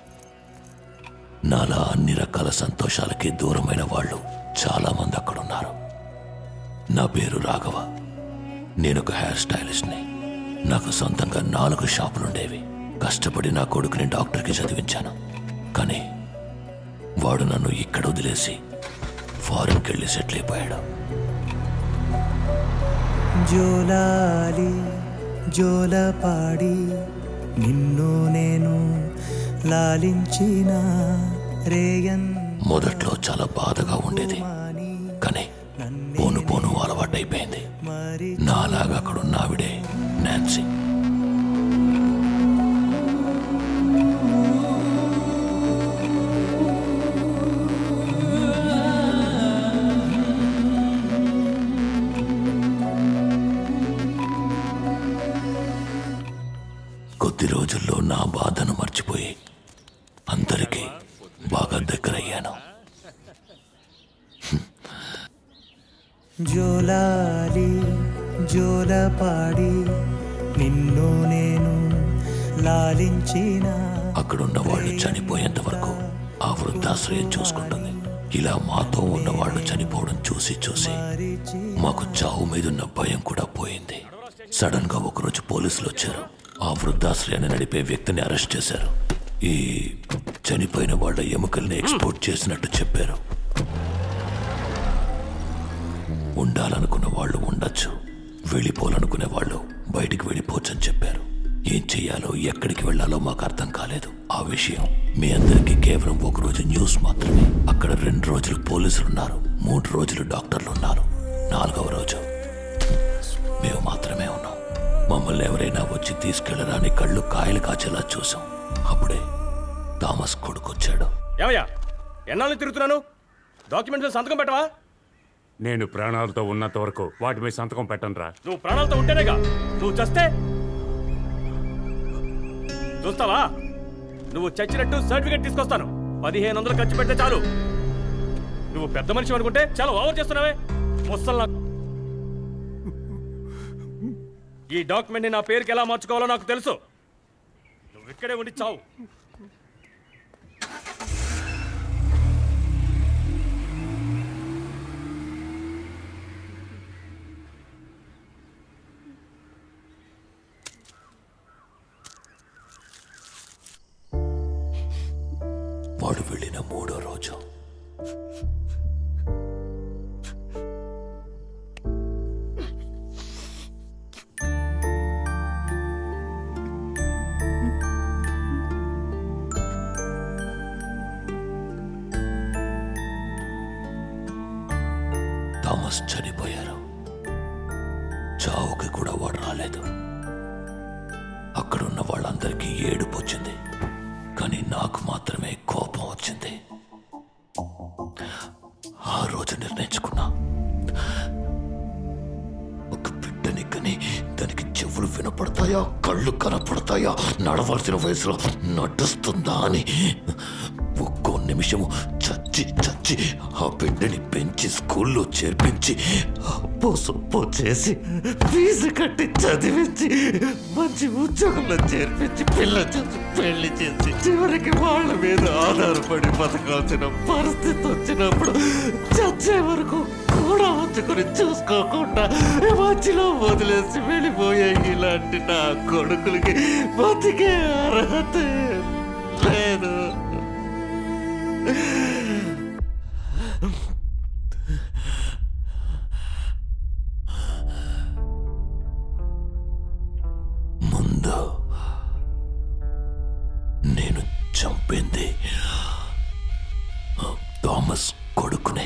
S12: నాలా అన్ని రకాల సంతోషాలకి దూరమైన వాళ్ళు చాలా మంది అక్కడ ఉన్నారు నా పేరు రాఘవ నేను ఒక హెయిర్ స్టైలిస్ట్ని నాకు సొంతంగా నాలుగు షాపులుండేవి కష్టపడి నా కొడుకుని డాక్టర్కి చదివించాను కానీ వాడు నన్ను ఇక్కడ వదిలేసి ఫారిన్కి వెళ్ళి సెటిల్ అయిపోయాడు
S21: జోలాలి జోలపాడి నిన్ను నేను లాలించిన రేయన్
S12: మొదట్లో చాలా బాధగా ఉండేది కానీ పోను పోను అలవాటైపోయింది నాలాగా అక్కడ ఉన్న ఆవిడే నాన్సీ కొద్ది రోజుల్లో నా బాధను మర్చిపోయి అందరికీ బాగా దగ్గరయ్యాను
S21: జోలాలి జోలపాడి నిన్ను నేను లాలించిన
S12: అక్కడున్న వాళ్ళు చనిపోయేంత వరకు ఆ వృద్ధాశ్రయం చూసుకుంటుంది ఇలా మాతో ఉన్న వాళ్ళు చనిపోవడం చూసి చూసి మాకు చావు మీదున్న భయం కూడా పోయింది సడన్ గా ఒకరోజు పోలీసులు వచ్చారు ఆ వృద్ధాశ్రయాన్ని నడిపే వ్యక్తిని అరెస్ట్ చేశారు ఈ చనిపోయిన వాళ్ళ ఎముకల్ని ఎక్స్పోర్ట్ చేసినట్టు చెప్పారు ఉండాలనుకున్న వాళ్ళు ఉండొచ్చు వెళ్ళిపోవాలనుకునే వాళ్ళు బయటికి వెళ్ళిపోవచ్చని చెప్పారు ఏం చెయ్యాలో ఎక్కడికి వెళ్ళాలో మాకు అర్థం కాలేదు ఆ విషయం మీ అందరికీ కేవలం ఒక రోజు న్యూస్ మాత్రమే అక్కడ రెండు రోజులు పోలీసులు ఉన్నారు మూడు రోజులు డాక్టర్లు ఉన్నారు నాలుగవ రోజు మేము మాత్రమే ఉన్నాం మమ్మల్ని ఎవరైనా వచ్చి తీసుకెళ్లరాని కళ్ళు కాయలు కాచేలా చూసాం అప్పుడే థామస్ కొడుకొచ్చాడు
S10: ఏమయ్యా ఎన్నాళ్ళు తిరుగుతున్నాను డాక్యుమెంట్స్ మీద సంతకం పెట్టవా
S6: నేను ప్రాణాలతో ఉన్నంత వరకు వాటి మీద సంతకం పెట్టనురా
S10: నువ్వు ప్రాణాలతో ఉంటేనేగా నువ్వు చస్తే చూస్తావా నువ్వు చచ్చినట్టు సర్టిఫికేట్ తీసుకొస్తాను పదిహేను వందలు ఖర్చు పెడితే చాలు నువ్వు పెద్ద మనిషి అనుకుంటే చాలా ఓవర్ చేస్తున్నావే ముసల్లా ఈ డాక్యుమెంట్ నా పేరుకి ఎలా మార్చుకోవాలో నాకు తెలుసు నువ్వు ఇక్కడే ఉండి చావు
S12: వాడు వెళ్ళిన మూడో రోజు థామస్ చనిపోయారు చావుకి కూడా వాడు రాలేదు అక్కడున్న వాళ్ళందరికీ ఏడుపు వచ్చింది కానీ నాకు మాత్రమే కోపం వచ్చింది ఆ రోజు నిర్ణయించుకున్నా ఒక బిడ్డని కని దానికి చెవులు వినపడతాయా కళ్ళు కనపడతాయా నడవలసిన వయసులో నడుస్తుందా అని ఒక్కో నిమిషము చచ్చి చచ్చి ఆ బిడ్డని పెంచి స్కూల్లో చేర్పించి అప్పో సొప్పో చేసి ఫీజు కట్టి చదివించి మంచి ఉద్యోగంలో చేర్పించి పిల్ల చేసి పెళ్లి చేసి చివరికి వాళ్ళ మీద ఆధారపడి బతకాల్సిన పరిస్థితి వచ్చినప్పుడు చచ్చే వరకు కూడా ఉంచుకొని చూసుకోకుండా మధ్యలో వదిలేసి వెళ్ళిపోయే ఇలాంటి నా కొడుకులకి బతికే అర్హత లేదు ముందు నేను చంపింది థామస్ కొడుకునే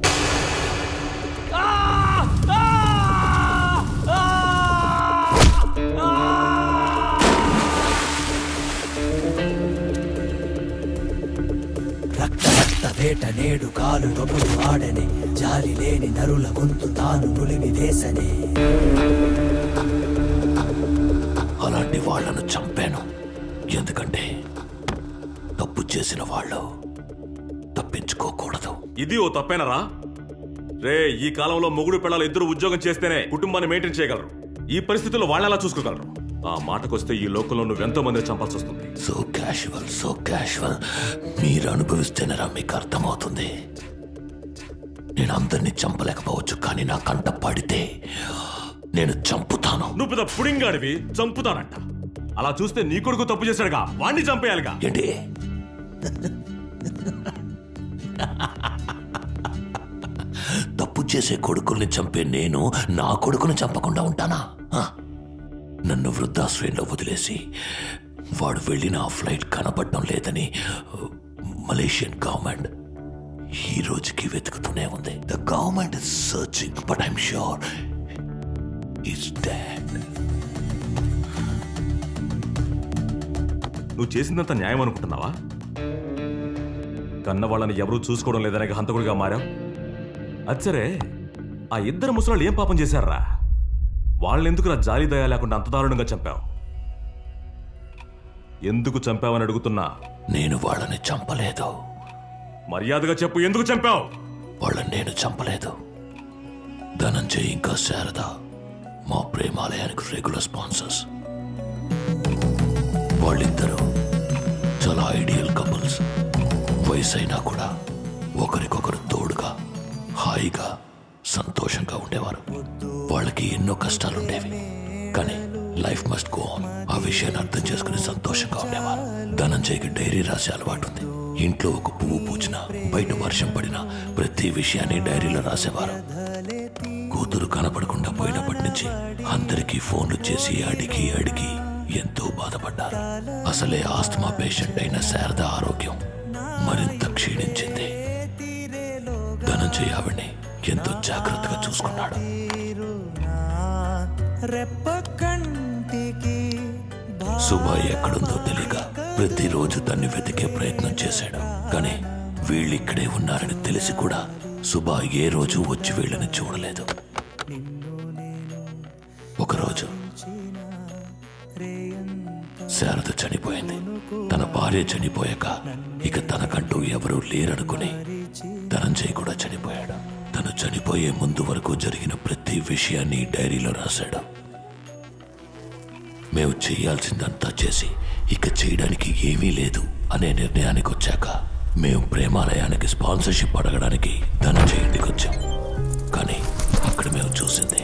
S21: రక్త రక్త వేట నేడు కాలు నొప్పులు ఆడనే జాలి లేని నరుల గొంతు తాను నులిమి వేసనే
S12: అలాంటి వాళ్ళను చంపాను ఎందుకంటే తప్పు చేసిన వాళ్ళు తప్పించుకోకూడదు
S19: ఇది ఓ తప్పేనరా రే ఈ కాలంలో మొగుడు పిల్లలు ఇద్దరు ఉద్యోగం చేస్తేనే కుటుంబాన్ని మెయింటైన్ చేయగలరు ఈ పరిస్థితుల్లో వాళ్ళెలా చూసుకోగలరు ఆ మాటకొస్తే ఈ లోకంలో నువ్వెంతో మందిని చంపాల్సి వస్తుంది
S12: సో క్యాషువల్ సో క్యాషువల్ మీరు అనుభవిస్తేనేరా మీకు అర్థమవుతుంది నేను అందరినీ చంపలేకపోవచ్చు కానీ నా కంట పడితే నేను చంపుతాను
S19: నువ్వు పెద్ద పుడింగాడివి చంపుతానంట అలా చూస్తే నీ కొడుకు తప్పు చేశాడుగా వాణ్ణి చంపేయాలిగా
S12: ఏంటి తప్పు చేసే కొడుకుల్ని చంపే నేను నా కొడుకుని చంపకుండా ఉంటానా ఆ? నన్ను వృద్ధాశ్రయంలో వదిలేసి వాడు వెళ్ళిన ఆ ఫ్లైట్ కనపడటం లేదని మలేషియన్ గవర్నమెంట్ ఈ రోజుకి వెతుకుతూనే ఉంది the government is searching but I'm sure is dad
S19: నువ్వు చేసిందంత న్యాయం అనుకుంటున్నావా కన్న వాళ్ళని ఎవరూ చూసుకోవడం లేదనే హంతకుడిగా మారావు అది సరే ఆ ఇద్దరు ముసలాళ్ళు ఏం పాపం చేశారా వాళ్ళని ఎందుకు నా జాలి దయ లేకుండా అంత దారుణంగా చంపావు ఎందుకు చంపావని అడుగుతున్నా
S12: నేను వాళ్ళని చంపలేదు
S19: మర్యాదగా చెప్పు ఎందుకు చంపావు
S12: వాళ్ళని నేను చంపలేదు ధనంజయ్ ఇంకా శారద మా ప్రేమాలయానికి రెగ్యులర్ స్పాన్సర్స్ వాళ్ళిద్దరూ చాలా ఐడియల్ కపుల్స్ వయసు అయినా కూడా ఒకరికొకరు తోడుగా హాయిగా సంతోషంగా ఉండేవారు వాళ్ళకి ఎన్నో కష్టాలుండేవి కానీ లైఫ్ మస్ట్ గో ఆన్ ఆ విషయాన్ని అర్థం చేసుకుని సంతోషంగా ఉండేవారు ధనంజయ్కి డైరీ రాసే అలవాటు ఉంది ఇంట్లో ఒక పువ్వు పూచినా బయట వర్షం పడినా ప్రతి విషయాన్ని డైరీలో రాసేవారు కూతురు కనపడకుండా పోయినప్పటి నుంచి అందరికీ ఫోన్లు చేసి అడిగి అడిగి ఎంతో బాధపడ్డారు అసలే ఆస్తమా పేషెంట్ అయిన శారద ఆరోగ్యం మరింత క్షీణించింది ధనంజయ్ ఆవిడ్ని ఎంతో జాగ్రత్తగా చూసుకున్నాడు సుబాయ్ ఎక్కడుందో తెలియక ప్రతిరోజు దాన్ని వెతికే ప్రయత్నం చేశాడు కానీ వీళ్ళిక్కడే ఉన్నారని తెలిసి కూడా సుబా ఏ రోజు వచ్చి వీళ్ళని చూడలేదు ఒకరోజు శారద చనిపోయింది తన భార్య చనిపోయాక ఇక తనకంటూ ఎవరూ లేరనుకుని ధనంజయ్ కూడా చనిపోయాడు తను చనిపోయే ముందు వరకు జరిగిన ప్రతి విషయాన్ని డైరీలో రాశాడు మేము చేయాల్సిందంతా చేసి ఇక చేయడానికి ఏమీ లేదు అనే నిర్ణయానికి వచ్చాక మేము ప్రేమాలయానికి స్పాన్సర్షిప్ అడగడానికి ధనంజయ్ ఇంటికి వచ్చాం కానీ అక్కడ మేము చూసింది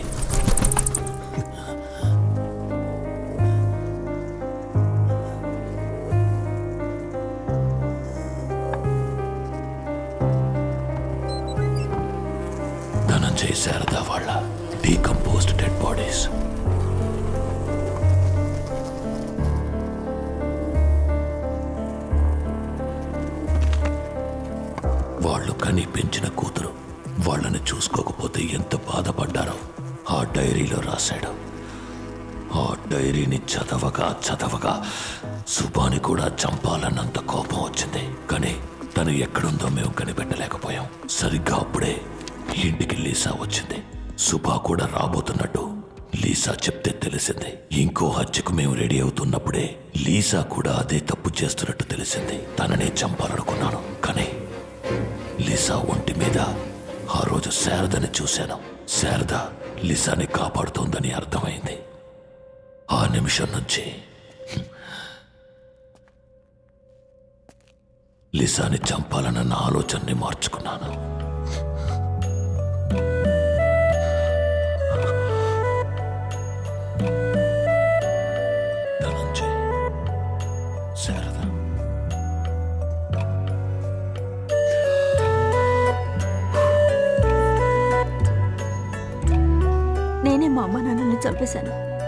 S12: ధనంజయ్ శారద వాళ్ళ డీకంపోజ్డ్ డెడ్ బాడీస్ వాళ్ళు కని పెంచిన కూతురు వాళ్ళని చూసుకోకపోతే ఎంత బాధపడ్డారో ఆ డైరీలో రాశాడు ఆ డైరీని చదవగా చదవగా సుబాని కూడా చంపాలన్నంత కోపం వచ్చింది కానీ తను ఎక్కడుందో మేము కనిపెట్టలేకపోయాం సరిగ్గా అప్పుడే ఇంటికి లీసా వచ్చింది సుబా కూడా రాబోతున్నట్టు లీసా చెప్తే తెలిసింది ఇంకో హత్యకు మేము రెడీ అవుతున్నప్పుడే లీసా కూడా అదే తప్పు చేస్తున్నట్టు తెలిసింది తననే చంపాలనుకున్నాను కానీ లిసా ఒంటి మీద ఆ రోజు శారదని చూశాను శారద లిసాని కాపాడుతోందని అర్థమైంది ఆ నిమిషం నుంచి లిసాని చంపాలన్న ఆలోచనని మార్చుకున్నాను ధనంజయ్ శారద
S2: నేనే మా అమ్మ నాన్నని చంపేశాను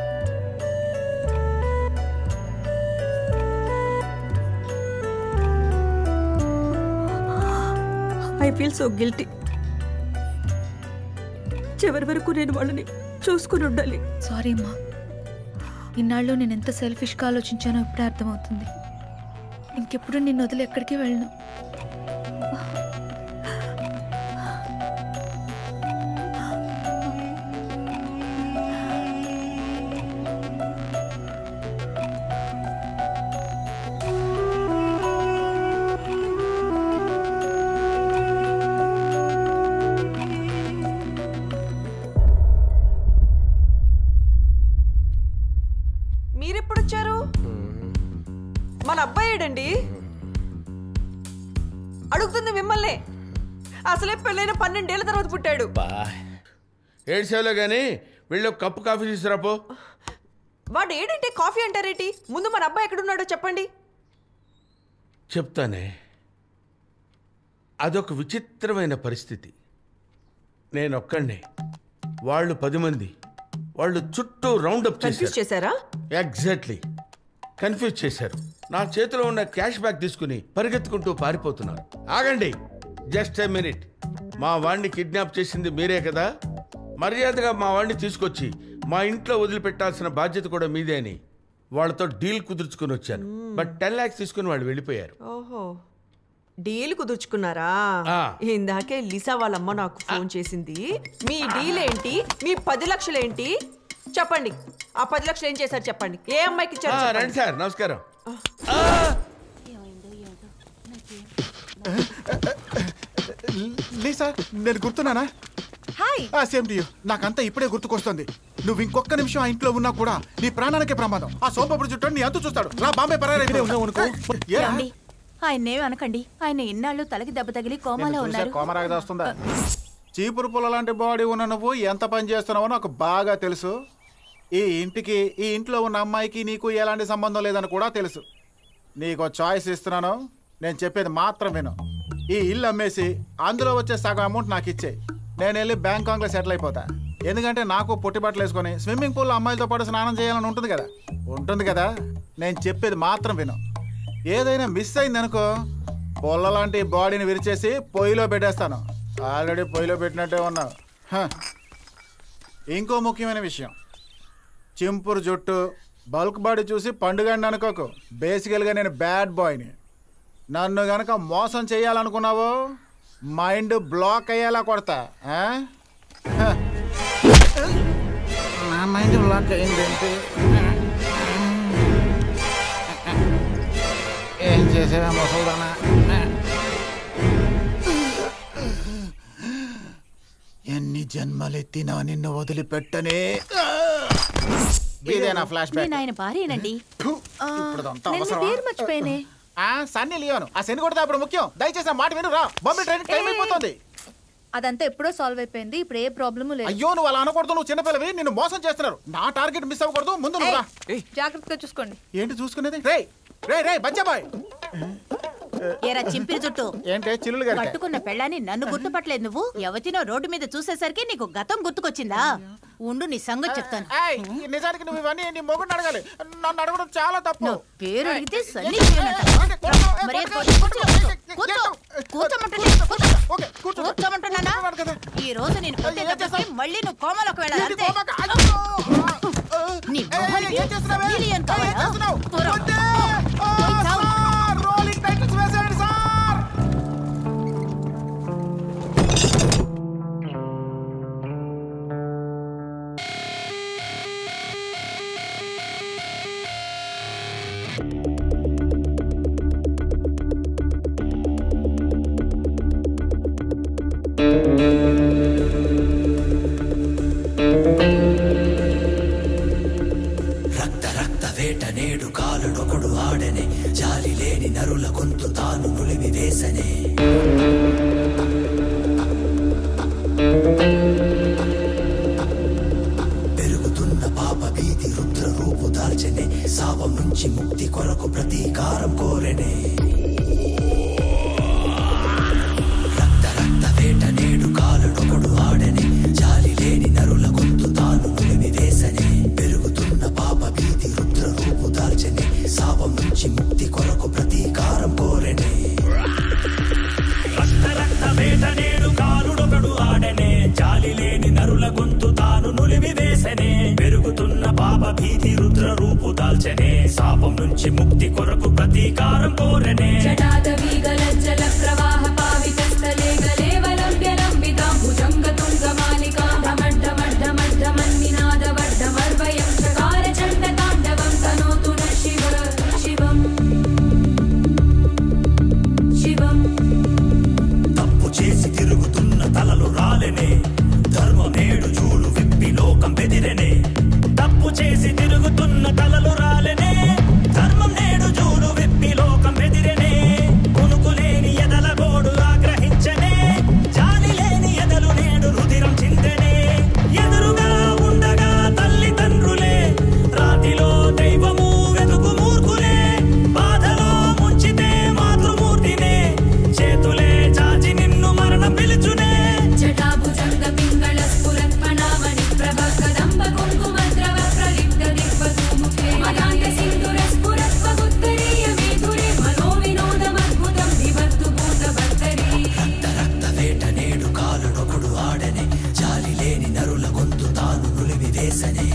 S2: ఐ ఫీల్ సో గిల్టీ చివరి వరకు నేను వాళ్ళని చూసుకుని ఉండాలి
S1: సారీ అమ్మా ఇన్నాళ్ళు నేను ఎంత సెల్ఫిష్గా ఆలోచించానో ఇప్పుడే అర్థమవుతుంది ఇంకెప్పుడు నిన్ను వదిలి ఎక్కడికి వెళ్ళను
S3: మీరెప్పుడు వచ్చారు మన అబ్బాయి ఏడండి అడుగుతుంది మిమ్మల్ని అసలే పెళ్ళైన పన్నెండేళ్ల తర్వాత పుట్టాడు
S4: ఏడ్చేవలో కానీ వెళ్ళి ఒక కప్పు కాఫీ తీసుకురాపో
S3: వాడు ఏడంటే కాఫీ అంటారేటి ముందు మన అబ్బాయి ఎక్కడున్నాడో చెప్పండి
S4: చెప్తానే అదొక విచిత్రమైన పరిస్థితి నేనొక్కడినే వాళ్ళు పది మంది వాళ్ళు చుట్టూ రౌండప్
S3: కన్ఫ్యూజ్
S4: చేశారు
S3: చేశారా
S4: ఎగ్జాక్ట్లీ కన్ఫ్యూజ్ చేశారు నా చేతిలో ఉన్న క్యాష్ బ్యాక్ తీసుకుని పరిగెత్తుకుంటూ పారిపోతున్నారు ఆగండి జస్ట్ ఎ మినిట్ మా వాడిని కిడ్నాప్ చేసింది మీరే కదా మర్యాదగా మా వాడిని తీసుకొచ్చి మా ఇంట్లో వదిలిపెట్టాల్సిన బాధ్యత కూడా మీదే అని వాళ్ళతో డీల్ కుదుర్చుకుని వచ్చాను బట్ టెన్ లాక్స్ తీసుకుని వాళ్ళు వెళ్ళిపోయారు
S3: ఓహో డీల్ కుదుర్చుకున్నారా
S4: ఆ.
S3: ఇందాకే లిసా వాళ్ళమ్మ నాకు ఫోన్ చేసింది మీ డీల్ ఏంటి మీ పది లక్షలు ఏంటి చెప్పండి ఆ పది లక్షలు ఏం చేశారు చెప్పండి ఏ అమ్మాయికి ఇచ్చారు
S4: ఆ,
S3: చెప్పండి.
S4: రండి సార్ నమస్కారం
S9: లీసా నేను గుర్తున్నానా
S1: హాయ్
S9: ఆ సేమ్ టు యూ నాకంతా ఇప్పుడే గుర్తుకొస్తుంది నువ్వు ఇంకొక నిమిషం ఆ ఇంట్లో ఉన్నా కూడా నీ ప్రాణానికే ప్రమాదం ఆ సోంపప్పుడు చుట్టూ నీ అంతు చూస్తాడు రా బాంబే పరారైతే ఉన్నావు అనుకో ఏరా?
S2: ఏమండి? ఆయన్నేమి అనకండి ఆయన ఇన్నాళ్ళు తలకి దెబ్బ తగిలి కోమాలో
S9: నిన్ను చూసే
S2: ఉన్నారు
S9: కోమరాగ దాస్తుందా చీపురు పుల్ల లాంటి బాడీ ఉన్న నువ్వు ఎంత పని చేస్తున్నావో నాకు బాగా తెలుసు ఈ ఇంటికి ఈ ఇంట్లో ఉన్న అమ్మాయికి నీకు ఎలాంటి సంబంధం లేదని కూడా తెలుసు నీకు చాయిస్ ఇస్తున్నాను నేను చెప్పేది మాత్రం విను ఈ ఇల్లు అమ్మేసి అందులో వచ్చే సగం అమౌంట్ నాకు ఇచ్చేయి నేను వెళ్ళి బ్యాంకాక్లో సెటిల్ అయిపోతా ఎందుకంటే నాకు పొట్టి బట్టలు వేసుకొని స్విమ్మింగ్ పూల్లో అమ్మాయిలతో పాటు స్నానం చేయాలని ఉంటుంది కదా ఉంటుంది కదా నేను చెప్పేది మాత్రం విను ఏదైనా మిస్ అయింది అనుకో పొల్ల లాంటి బాడీని విరిచేసి పొయ్యిలో పెట్టేస్తాను ఆల్రెడీ పొయ్యిలో పెట్టినట్టే ఉన్నావు హ. ఇంకో ముఖ్యమైన విషయం చింపురు జుట్టు బల్క్ బాడీ చూసి పండుగండి అనుకోకు బేసికల్గా నేను బ్యాడ్ బాయ్ని నన్ను గనక మోసం చేయాలనుకున్నావో మైండ్ బ్లాక్ అయ్యేలా కొడతా ఆ? హ. నా మైండ్ బ్లాక్ అయిందేంటి ఏం చేసేవా ముసల్దానా ఎన్ని జన్మలెత్తినా నిన్ను వదిలిపెట్టనే ఇదే నా ఫ్లాష్ బ్యాక్
S2: నేను ఆయన భార్యనండి
S9: ఇప్పుడుదంతా
S1: నేను
S9: అవసరమా?
S1: పేరు మర్చిపోయానే
S9: ఆ సన్నీ లియోను ఆ శని కొడితే అప్పుడు ముఖ్యం దయచేసి ఆ మాట విను రా బొమ్మ ట్రైన్ టైం అయిపోతుంది
S1: అదంతా ఎప్పుడో సాల్వ్ అయిపోయింది ఇప్పుడు ఏ ప్రాబ్లము లేదు
S9: అయ్యో నువ్వు అలా అనకూడదు నువ్వు చిన్నపిల్లవి నిన్ను మోసం చేస్తున్నారు నా టార్గెట్ మిస్ అవ్వకూడదు ముందు నువ్వు రా
S1: జాగ్రత్తగా చూసుకోండి
S9: ఏంటి చూసుకునేది రే రే రే బచ్చాబాయ్
S2: ఏరా చింపిరి జుట్టు
S9: ఏంటే చిల్లులు గారి
S2: కట్టుకున్న పెళ్ళాన్ని నన్ను గుర్తుపట్టలేదు నువ్వు ఎవతినో రోడ్డు మీద చూసేసరికి నీకు గతం గుర్తుకొచ్చిందా ఉండు నీ సంగతి చెప్తాను
S9: ఏయ్, ఈ నిజానికి నువ్వు ఇవన్నీ నీ మొగుడిని అడగాలి నన్ను అడగడం చాలా తప్పు
S2: పేరు అడిగితే సన్నీ చేయనంటావా? మర్యాద కూర్చో, కూర్చో, కూర్చో. కూర్చోమంటుంటే కూర్చో. కూర్చోమంటున్నానా ఈ రోజు నేను కొట్టే దెబ్బకి మళ్ళీ నువ్వు కోమలోకి వెళ్ళాలి అంతే నీ మొహానికి మిలియన్ కావాలా? పోరా. పోయి చావు.
S9: రోలింగ్ టైటిల్స్ వేసేయండి సార్
S21: రక్త రక్త వేట నేడు కాలుడొకడు ఆడనే జాలి లేని నరుల గొంతు తాను నులిమి వేసనే పెరుగుతున్న పాప భీతి రుద్ర రూపు దాల్చనే శాపం నుంచి ముక్తి కొరకు ప్రతీకారం కోరెనే రక్త రక్త వేట నేడు కాలుడొకడు ఆడనే జాలి లేని నరుల గొంతు తాను నులిమి వేసనే పెరుగుతున్న పాప భీతి రుద్ర రూపు దాల్చనే శాపం నుంచి ముక్తి కొరకు ప్రతీకారం కోరెనే
S8: రక్త రక్త వేట నేడు కాలుడొకడు ఆడనే జాలి లేని నరుల గొంతు తాను నులిమి వేసనే పెరుగుతున్న పాప భీతి రుద్ర రూపు దాల్చనే శాపం నుంచి ముక్తి కొరకు ప్రతీకారం కోరనే
S22: జటాదవీగలజ్జల ప్రవాహ పావితస్థలే గలేవలంబ్యలంబితాంబుజం గతుంగమాలికాం ఢమడ్ఢమడ్ఢమడ్ఢమన్నినాదవడ్ఢమర్వయం చకార చండ తాండవం తనోతు న శివ శివం శివం
S8: తప్పు చేసి తిరుగుతున్న తలలు రాలెనే ధర్మం నేడు చూడు విప్పి లోకం బెదిరెనే తప్పు చేసి తిరుగుతున్న తలలు రాలెనే ధర్మం నేడు చూడు విప్పి లోకం బెదిరెనే కొనుకు లేని ఎదల గోడు ఆగ్రహించనే జాలి లేని ఎదలు నేడు రుధిరం చిందెనే ఎదురుగా ఉండగా తల్లిదండ్రులే రాతిలో దైవము వెతుకు మూర్ఖులే బాధలో ముంచితే మాతృమూర్తినే చేతులే చాచి నిన్ను మరణం పిలుచునే
S22: జటాభుజంగ పింగళ స్ఫురత్పణామణి ప్రభ కదంబ కుంకుమద్రవ ప్రలిప్త దిగ్వధూముఖే మదాంత సింధుర స్ఫురత్వగుత్తరీయ మేధురే మనో వినోదమద్భుతం విభర్తు భూతభర్తరీ
S21: రక్త వేట నేడు కాలుడొకడు ఆడనే జాలి లేని నరుల గొంతు తాను నులిమి వేసనే